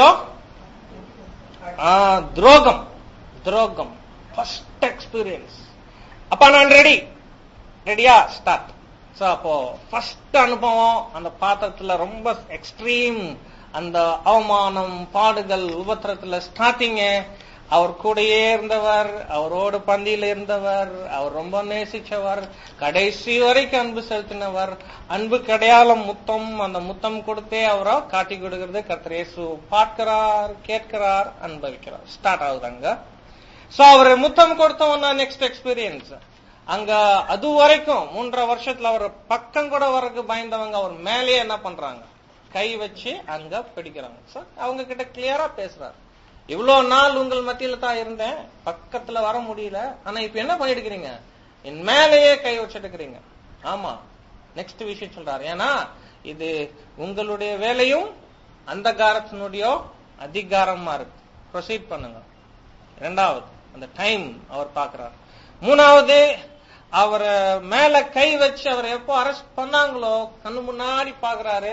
ஆஹ், துரோகம் துரோகம் ஃபர்ஸ்ட் எக்ஸ்பீரியன்ஸ் அப்ப நான் ரெடி ரெடியா ஸ்டார்ட் சோ அப்போ ஃபர்ஸ்ட் அனுபவம் அந்த பாத்திரத்துல ரொம்ப எக்ஸ்ட்ரீம் அந்த அவமானம் பாடுகள் உபத்திரத்துல ஸ்டார்டிங்க அவர் கூடயே இருந்தவர் அவரோடு பந்தியில இருந்தவர் அவர் ரொம்ப நேசிச்சவர் கடைசி வரைக்கும் அன்பு செலுத்தினவர் அன்பு கடையாளம் முத்தம் அந்த முத்தம் கொடுத்தே அவரை காட்டி கொடுக்கிறது கர்த்தர் இயேசு பார்க்கிறார் கேட்கிறார் அனுபவிக்கிறார் ஸ்டார்ட் ஆகுது அங்க சோ அவர் முத்தம் கொடுத்தவன நெக்ஸ்ட் எக்ஸ்பீரியன்ஸ் அங்க அது வரைக்கும் மூன்றரை வருஷத்துல அவர் பக்கம் கூட வரக்கு பயந்தவங்க அவர் மேலேயே என்ன பண்றாங்க கை வச்சு அங்க பிடிக்கிறாங்க So, அவங்க கிட்ட கிளியரா பேசுறாரு இவ்வளவு நாள் உங்கள் மத்தியில தான் இருந்தேன் பக்கத்துல வர முடியல ஆனா இப்ப என்ன பண்ணிட்டு இருக்கிறீங்க என் மேலேயே கை வச்சுட்டு இருக்கிறீங்க ஆமா நெக்ஸ்ட் விஷயம் சொல்றாரு ஏன்னா இது உங்களுடைய வேலையும் அந்த காரத்தினுடைய அதிகாரமா இருக்கு ப்ரொசீட் பண்ணுங்க இரண்டாவது அந்த டைம் அவர் பார்க்கிறார் மூணாவது அவர் மேல கை வச்சு அவர் எப்போ அரெஸ்ட் பண்ணாங்களோ கண்ணு முன்னாடி பாக்குறாரு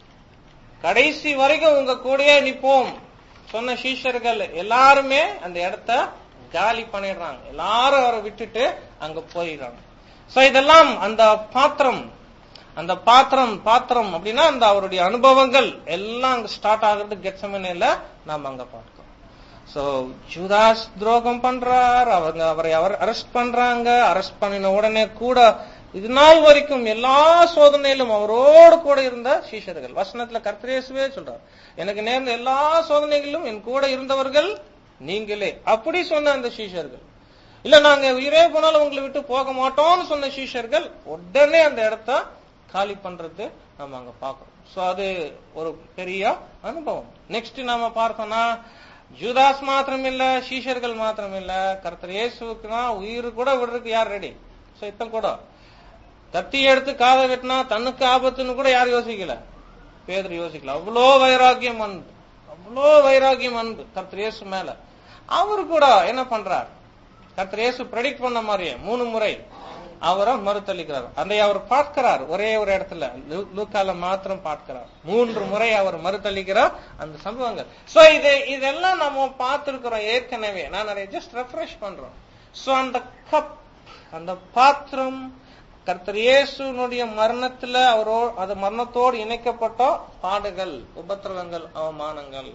கடைசி வரைக்கும் உங்க கூடயே நிப்போம் சொன்ன சீஷர்கள் எல்லாருமே அந்த இடத்த காலி பண்ணிடுறாங்க எல்லாரும் அவரை விட்டுட்டு அங்க போயிடுறாங்க சோ இதெல்லாம் அந்த பாத்திரம் அந்த பாத்திரம் பாத்திரம் அப்படின்னா அந்த அவருடைய அனுபவங்கள் எல்லாம் அங்க ஸ்டார்ட் ஆகுறது கெட்சமனையில நாம அங்க பார்க்கிறோம் சோ ஜூதாஸ் துரோகம் பண்றார் அவங்க அவரை அவர் அரெஸ்ட் பண்றாங்க அரெஸ்ட் பண்ணின உடனே கூட இது நாள் வரைக்கும் எல்லா சோதனையிலும் அவரோடு கூட இருந்த சீஷர்கள் வசனத்துல கர்த்தரேசுவே சொல்றார் எனக்கு நேர்ந்த எல்லா சோதனைகளிலும் என் கூட இருந்தவர்கள் நீங்களே அப்படி சொன்ன அந்த சீஷர்கள் இல்ல நாங்க உயிரே போனாலும் உங்களை விட்டு போக மாட்டோம்னு சொன்ன சீஷர்கள் உடனே அந்த இடத்த காலி பண்றது நம்ம அங்க பாக்குறோம் சோ அது ஒரு பெரிய அனுபவம் நெக்ஸ்ட் நாம பார்த்தோம்னா ஜூதாஸ் மாத்திரம் இல்ல சீஷர்கள் மாத்திரம் இல்ல கர்த்தர் இயேசுக்குனா உயிர் கூட விடுறதுக்கு யார் ரெடி சோ இத்தம் கூட கத்தி எடுத்து காதை வெட்டினா தன்னுக்கு ஆபத்துன்னு கூட யாரும் யோசிக்கல பேதர் யோசிக்கல அவ்வளோ வைராகியம் அன்பு அவ்வளோ வைராகியம் அன்பு கர்த்தர் இயேசு மேல அவரு கூட என்ன பண்றார் கர்த்தர் இயேசு ப்ரெடிக்ட் பண்ண மாதிரியே மூணு முறை அவரை மறுத்தளிக்கிறார் அதை அவர் பார்க்கிறார் ஒரே ஒரு இடத்துல லூ- லூக்கால மாத்திரம் பார்க்கிறார் மூன்று முறை அவர் மறுத்தளிக்கிறார் அந்த சம்பவங்கள் சோ இது இதெல்லாம் நம்ம பார்த்திருக்கிறோம் ஏற்கனவே நான் அதை ஜஸ்ட் ரெஃப்ரெஷ் பண்றோம் சோ அந்த கப் அந்த பாத்திரம் கர்த்தர் இயேசுனுடைய மரணத்துல அவரோ அது மரணத்தோடு இணைக்கப்பட்ட பாடுகள் உபத்திரவங்கள் அவமானங்கள்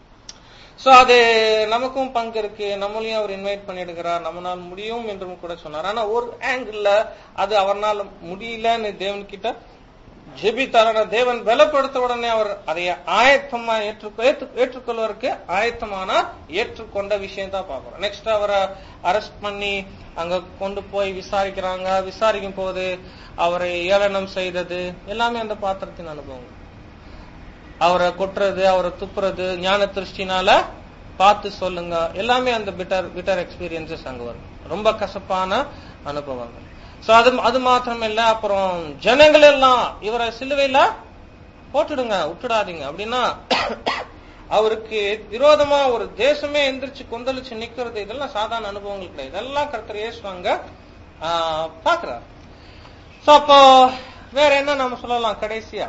சோ அது நமக்கும் பங்கு இருக்கு நம்மளையும் அவர் இன்வைட் பண்ணிடுகிறார் நம்மளால் முடியும் என்றும் கூட சொன்னார் ஆனா ஒரு ஆங்கிள் அது அவரால் முடியலன்னு தேவன் கிட்ட ஜெபித்தார் ஆனா தேவன் பலப்படுத்த உடனே அவர் அதை ஆயத்தமா ஏற்றுக்கொ ஏற்று- ஏற்றுக்கொள்வதற்கு ஆயத்தமானார் ஏற்றுக்கொண்ட விஷயம் தான் பார்க்கிறோம் நெக்ஸ்ட் அவரை அரெஸ்ட் பண்ணி அங்க கொண்டு போய் விசாரிக்கிறாங்க விசாரிக்கும் போது அவரை ஏளனம் செய்தது எல்லாமே அந்த பாத்திரத்தின் அனுபவம் அவரை கொட்டுறது அவரை துப்புறது ஞான திருஷ்டினால பார்த்து சொல்லுங்க எல்லாமே அந்த பிட்டர் பிட்டர் எக்ஸ்பீரியன்சஸ் அங்க வரும் ரொம்ப கசப்பான அனுபவங்கள் சோ அது அது மாத்திரம் இல்ல அப்புறம் ஜனங்கள் எல்லாம் இவரை சிலுவையில போட்டுடுங்க விட்டுடாதீங்க அப்படின்னா அவருக்கு விரோதமா ஒரு தேசமே எந்திரிச்சு கொந்தளிச்சு நிக்கிறது இதெல்லாம் சாதாரண அனுபவங்கள் கிடையாது இதெல்லாம் கர்த்தர் இயேசுவாங்க பாக்குறார் சோ அப்போ வேற என்ன நம்ம சொல்லலாம் கடைசியா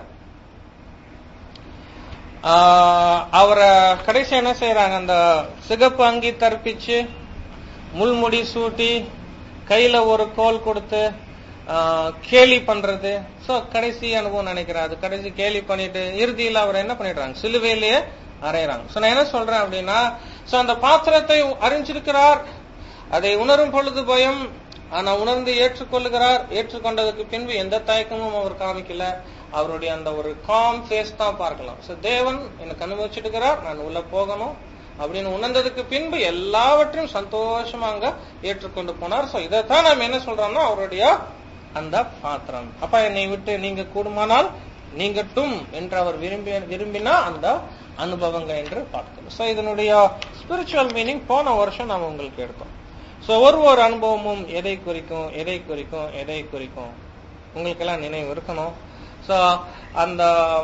ஆஹ் அவரை கடைசி என்ன செய்யறாங்க அந்த சிகப்பு அங்கி தற்பிச்சு முள்முடி சூட்டி கையில ஒரு கோல் கொடுத்து ஆஹ் கேலி பண்றது சோ கடைசி அனுபவம் நினைக்கிறேன் அது கடைசி கேலி பண்ணிட்டு இறுதியில அவர் என்ன பண்ணிடுறாங்க சிலுவையிலேயே அறையறாங்க சோ நான் என்ன சொல்றேன் அப்படின்னா சோ அந்த பாத்திரத்தை அறிஞ்சிருக்கிறார் அதை உணரும் பொழுது பயம் ஆனா உணர்ந்து ஏற்றுக்கொள்ளுகிறார் ஏற்றுக்கொண்டதுக்கு பின்பு எந்த தயக்கமும் அவர் காமிக்கல அவருடைய அந்த ஒரு காம் ஃபேஸ் தான் பார்க்கலாம் சோ தேவன் எனக்கு அனுபவிச்சிருக்கிறார் நான் உள்ள போகணும் அப்படின்னு உணர்ந்ததுக்கு பின்பு எல்லாவற்றையும் சந்தோஷமா அங்க ஏற்றுக்கொண்டு போனார் சோ இதைத்தான் நாம் என்ன சொல்றோம்னா அவருடைய அந்த பாத்திரம் அப்ப என்னை விட்டு நீங்க கூடுமானால் நீங்கட்டும் என்று அவர் விரும்பி விரும்பினா அந்த அனுபவங்கள் என்று பார்க்கிறோம் சோ இதனுடைய ஸ்பிரிச்சுவல் மீனிங் போன வருஷம் நாம் உங்களுக்கு எடுத்தோம் சோ ஒரு ஒரு அனுபவமும் எதை குறிக்கும் எதை குறிக்கும் எதை குறிக்கும் உங்களுக்கு எல்லாம் நினைவு இருக்கணும் சோ அந்த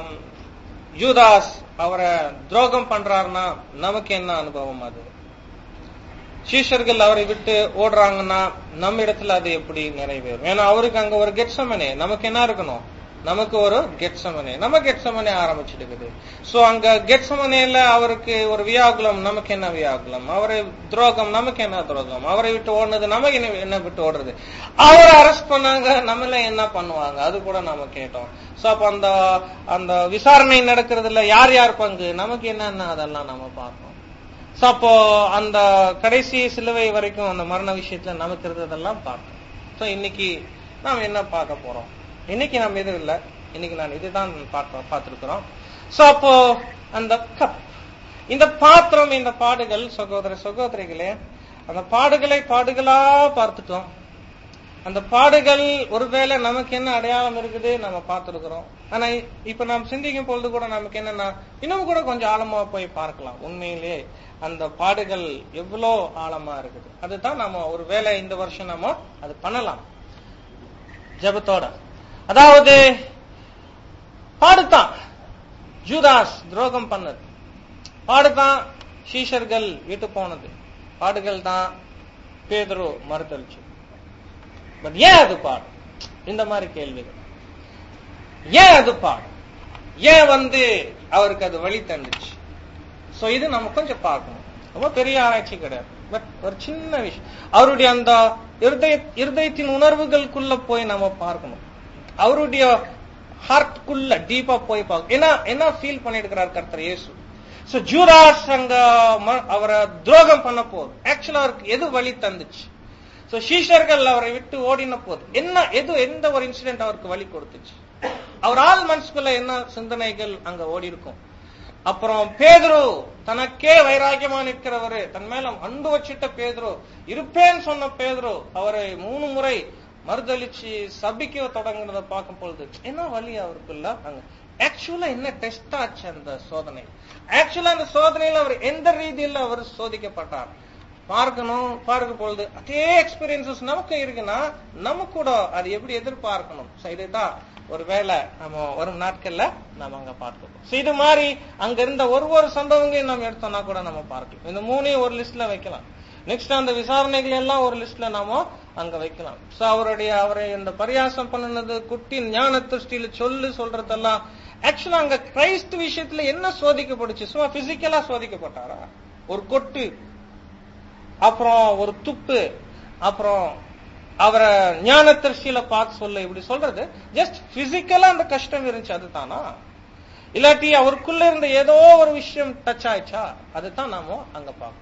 யூதாஸ் அவரை துரோகம் பண்றாருன்னா நமக்கு என்ன அனுபவம் அது சீஷர்கள் அவரை விட்டு ஓடுறாங்கன்னா நம்ம இடத்துல அது எப்படி நிறைவேறும் ஏன்னா அவருக்கு அங்க ஒரு கெட்சமனே நமக்கு என்ன இருக்கணும் நமக்கு ஒரு கெட்சமனே நம்ம கெட்சமனே ஆரம்பிச்சிடுக்குது சோ அங்க கெட்சமனேல அவருக்கு ஒரு வியாகுலம் நமக்கு என்ன வியாகுலம் அவரை துரோகம் நமக்கு என்ன துரோகம் அவரை விட்டு ஓடுனது நமக்கு என்ன என்ன விட்டு ஓடுறது அவரை அரெஸ்ட் பண்ணாங்க நம்மள என்ன பண்ணுவாங்க அது கூட நாம கேட்டோம் சோ அப்ப அந்த அந்த விசாரணை நடக்கிறதுல யார் யார் பங்கு நமக்கு என்னன்னா அதெல்லாம் நம்ம பார்ப்போம் சோ அப்போ அந்த கடைசி சிலுவை வரைக்கும் அந்த மரண விஷயத்துல நமக்கு இருந்ததெல்லாம் பார்ப்போம் சோ இன்னைக்கு நாம் என்ன பார்க்க போறோம் இன்னைக்கு நம்ம எதுவும் இல்ல இன்னைக்கு நான் இதுதான் பார்க்க பார்த்திருக்கிறோம் சோ அப்போ அந்த கப் இந்த பாத்திரம் இந்த பாடுகள் சகோதர சகோதரிகளே அந்த பாடுகளை பாடுகளா பார்த்துட்டோம் அந்த பாடுகள் ஒருவேளை நமக்கு என்ன அடையாளம் இருக்குது நம்ம பார்த்திருக்கிறோம் ஆனா இப்ப நாம் சிந்திக்கும் பொழுது கூட நமக்கு என்னன்னா இன்னும் கூட கொஞ்சம் ஆழமா போய் பார்க்கலாம் உண்மையிலேயே அந்த பாடுகள் எவ்வளோ ஆழமா இருக்குது அதுதான் நம்ம ஒரு வேலை இந்த வருஷம் நம்ம அது பண்ணலாம் ஜபத்தோட அதாவது பாடுதான் ஜூதாஸ் துரோகம் பண்ணது பாடுதான் சீஷர்கள் விட்டு போனது பாடுகள் தான் பேதரோ மறுத்தளிச்சு பட் ஏன் அது பாடு இந்த மாதிரி கேள்விகள் ஏன் அது பாடு ஏன் வந்து அவருக்கு அது வழி தந்துச்சு சோ இது நம்ம கொஞ்சம் பார்க்கணும் ரொம்ப பெரிய ஆராய்ச்சி கிடையாது பட் ஒரு சின்ன விஷயம் அவருடைய அந்த இருதய இருதயத்தின் உணர்வுகளுக்குள்ள போய் நம்ம பார்க்கணும் அவருடைய ஹார்ட்குள்ள டீப்பா போய் பார்க்கணும் என்ன என்ன ஃபீல் பண்ணிருக்கிறார் கர்த்தர் இயேசு சோ ஜூராஸ் அங்க அவரை துரோகம் பண்ண போது ஆக்சுவலா அவருக்கு எது வழி தந்துச்சு சோ சீஷர்கள் அவரை விட்டு ஓடின போது என்ன எது எந்த ஒரு இன்சிடென்ட் அவருக்கு வழி கொடுத்துச்சு அவர் ஆள் மனசுக்குள்ள என்ன சிந்தனைகள் அங்க ஓடி இருக்கும் அப்புறம் பேதுரு தனக்கே வைராக்கியமா நிற்கிறவரு தன் மேல அன்பு வச்சிட்ட பேதுரு இருப்பேன்னு சொன்ன பேதுரு அவரை மூணு முறை மறுதளிச்சு சபிக்க தொடங்குறத பார்க்கும் பொழுது என்ன வழி அவருக்குள்ள அங்க ஆக்சுவலா என்ன டெஸ்ட் ஆச்சு அந்த சோதனை ஆக்சுவலா அந்த சோதனையில அவர் எந்த ரீதியில் அவர் சோதிக்கப்பட்டார் பார்க்கணும் பார்க்கும் பொழுது அதே எக்ஸ்பீரியன்சஸ் நமக்கு இருக்குன்னா நம்ம கூட அது எப்படி எதிர்பார்க்கணும் இதுதான் ஒருவேளை நம்ம வரும் நாட்கள்ல நம்ம அங்க பார்க்கணும் இது மாதிரி அங்க இருந்த ஒரு ஒரு சம்பவங்களையும் நம்ம எடுத்தோம்னா கூட நம்ம பார்க்கலாம் இந்த மூணையும் ஒரு லிஸ்ட்ல வைக்கலாம் நெக்ஸ்ட் அந்த விசாரணைகள் எல்லாம் ஒரு லிஸ்ட்ல நாம அங்க வைக்கலாம் சோ அவருடைய அவரை இந்த பரியாசம் பண்ணினது குட்டி ஞான திருஷ்டியில சொல்லு சொல்றதெல்லாம் ஆக்சுவலா அங்க கிரைஸ்ட் விஷயத்துல என்ன சோதிக்கப்படுச்சு சும்மா பிசிக்கலா சோதிக்கப்பட்டாரா ஒரு கொட்டு அப்புறம் ஒரு துப்பு அப்புறம் அவரை ஞான திருஷ்டியில பார்த்து சொல்ல இப்படி சொல்றது ஜஸ்ட் பிசிக்கலா அந்த கஷ்டம் இருந்துச்சு அதுதானா இல்லாட்டி அவருக்குள்ள இருந்த ஏதோ ஒரு விஷயம் டச் ஆயிடுச்சா அதுதான் நாம அங்க பார்க்கணும்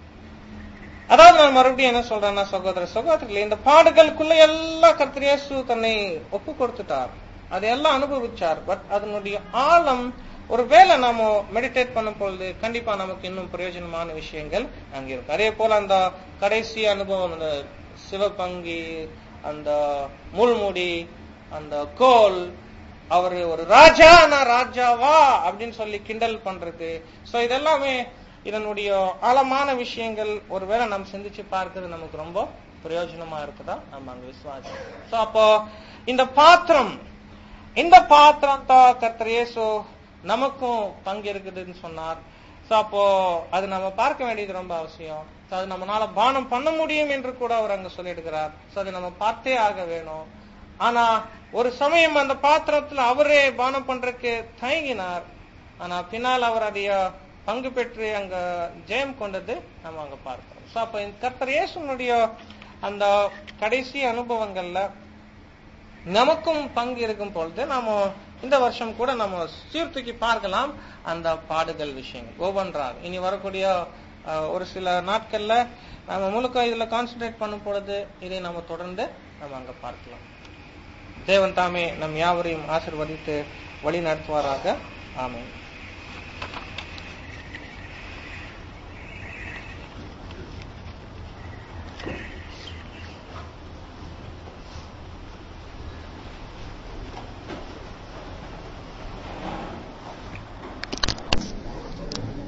அதாவது நான் மறுபடியும் என்ன சொல்றேன்னா சகோதர சகோதரிகளே இந்த பாடுகளுக்குள்ள எல்லா கத்திரியேசு தன்னை ஒப்பு கொடுத்துட்டார் அதையெல்லாம் அனுபவிச்சார் பட் அதனுடைய ஆழம் ஒருவேளை நாம மெடிடேட் பண்ணும் பொழுது கண்டிப்பா நமக்கு இன்னும் பிரயோஜனமான விஷயங்கள் அங்க இருக்கும் அதே போல அந்த கடைசி அனுபவம் அந்த சிவபங்கி அந்த முள்முடி அந்த கோல் அவரு ஒரு ராஜா நான் ராஜாவா அப்படின்னு சொல்லி கிண்டல் பண்றது சோ இதெல்லாமே இதனுடைய ஆழமான விஷயங்கள் ஒருவேளை நம்ம சிந்திச்சு பார்க்கிறது நமக்கு ரொம்ப பிரயோஜனமா இருக்குதா நம்ம அங்க விசுவாசம் சோ அப்போ இந்த பாத்திரம் இந்த பாத்திரம் தான் கர்த்தர் இயேசு நமக்கும் பங்கு இருக்குதுன்னு சொன்னார் சோ அப்போ அது நம்ம பார்க்க வேண்டியது ரொம்ப அவசியம் சோ அது நம்மளால பானம் பண்ண முடியும் என்று கூட அவர் அங்க சொல்லிடுகிறார் சோ அதை நம்ம பார்த்தே ஆக வேணும் ஆனா ஒரு சமயம் அந்த பாத்திரத்துல அவரே பானம் பண்றதுக்கு தயங்கினார் ஆனா பின்னால் அவர் அதைய பங்கு பெற்று அங்க ஜெயம் கொண்டது நம்ம அங்க பார்க்கிறோம் சோ அப்ப இந்த கர்த்தர் இயேசுனுடைய அந்த கடைசி அனுபவங்கள்ல நமக்கும் பங்கு இருக்கும் பொழுது நாம இந்த வருஷம் கூட நம்ம சீர்தூக்கி பார்க்கலாம் அந்த பாடுகள் விஷயங்கள் ஒவ்வொன்றாக இனி வரக்கூடிய அஹ், ஒரு சில நாட்கள்ல நம்ம முழுக்க இதுல கான்சென்ட்ரேட் பண்ணும் பொழுது இதை நம்ம தொடர்ந்து நம்ம அங்க பார்க்கலாம் தேவன் தாமே நம் யாவரையும் ஆசிர்வதித்து வழி நடத்துவாராக ஆமென்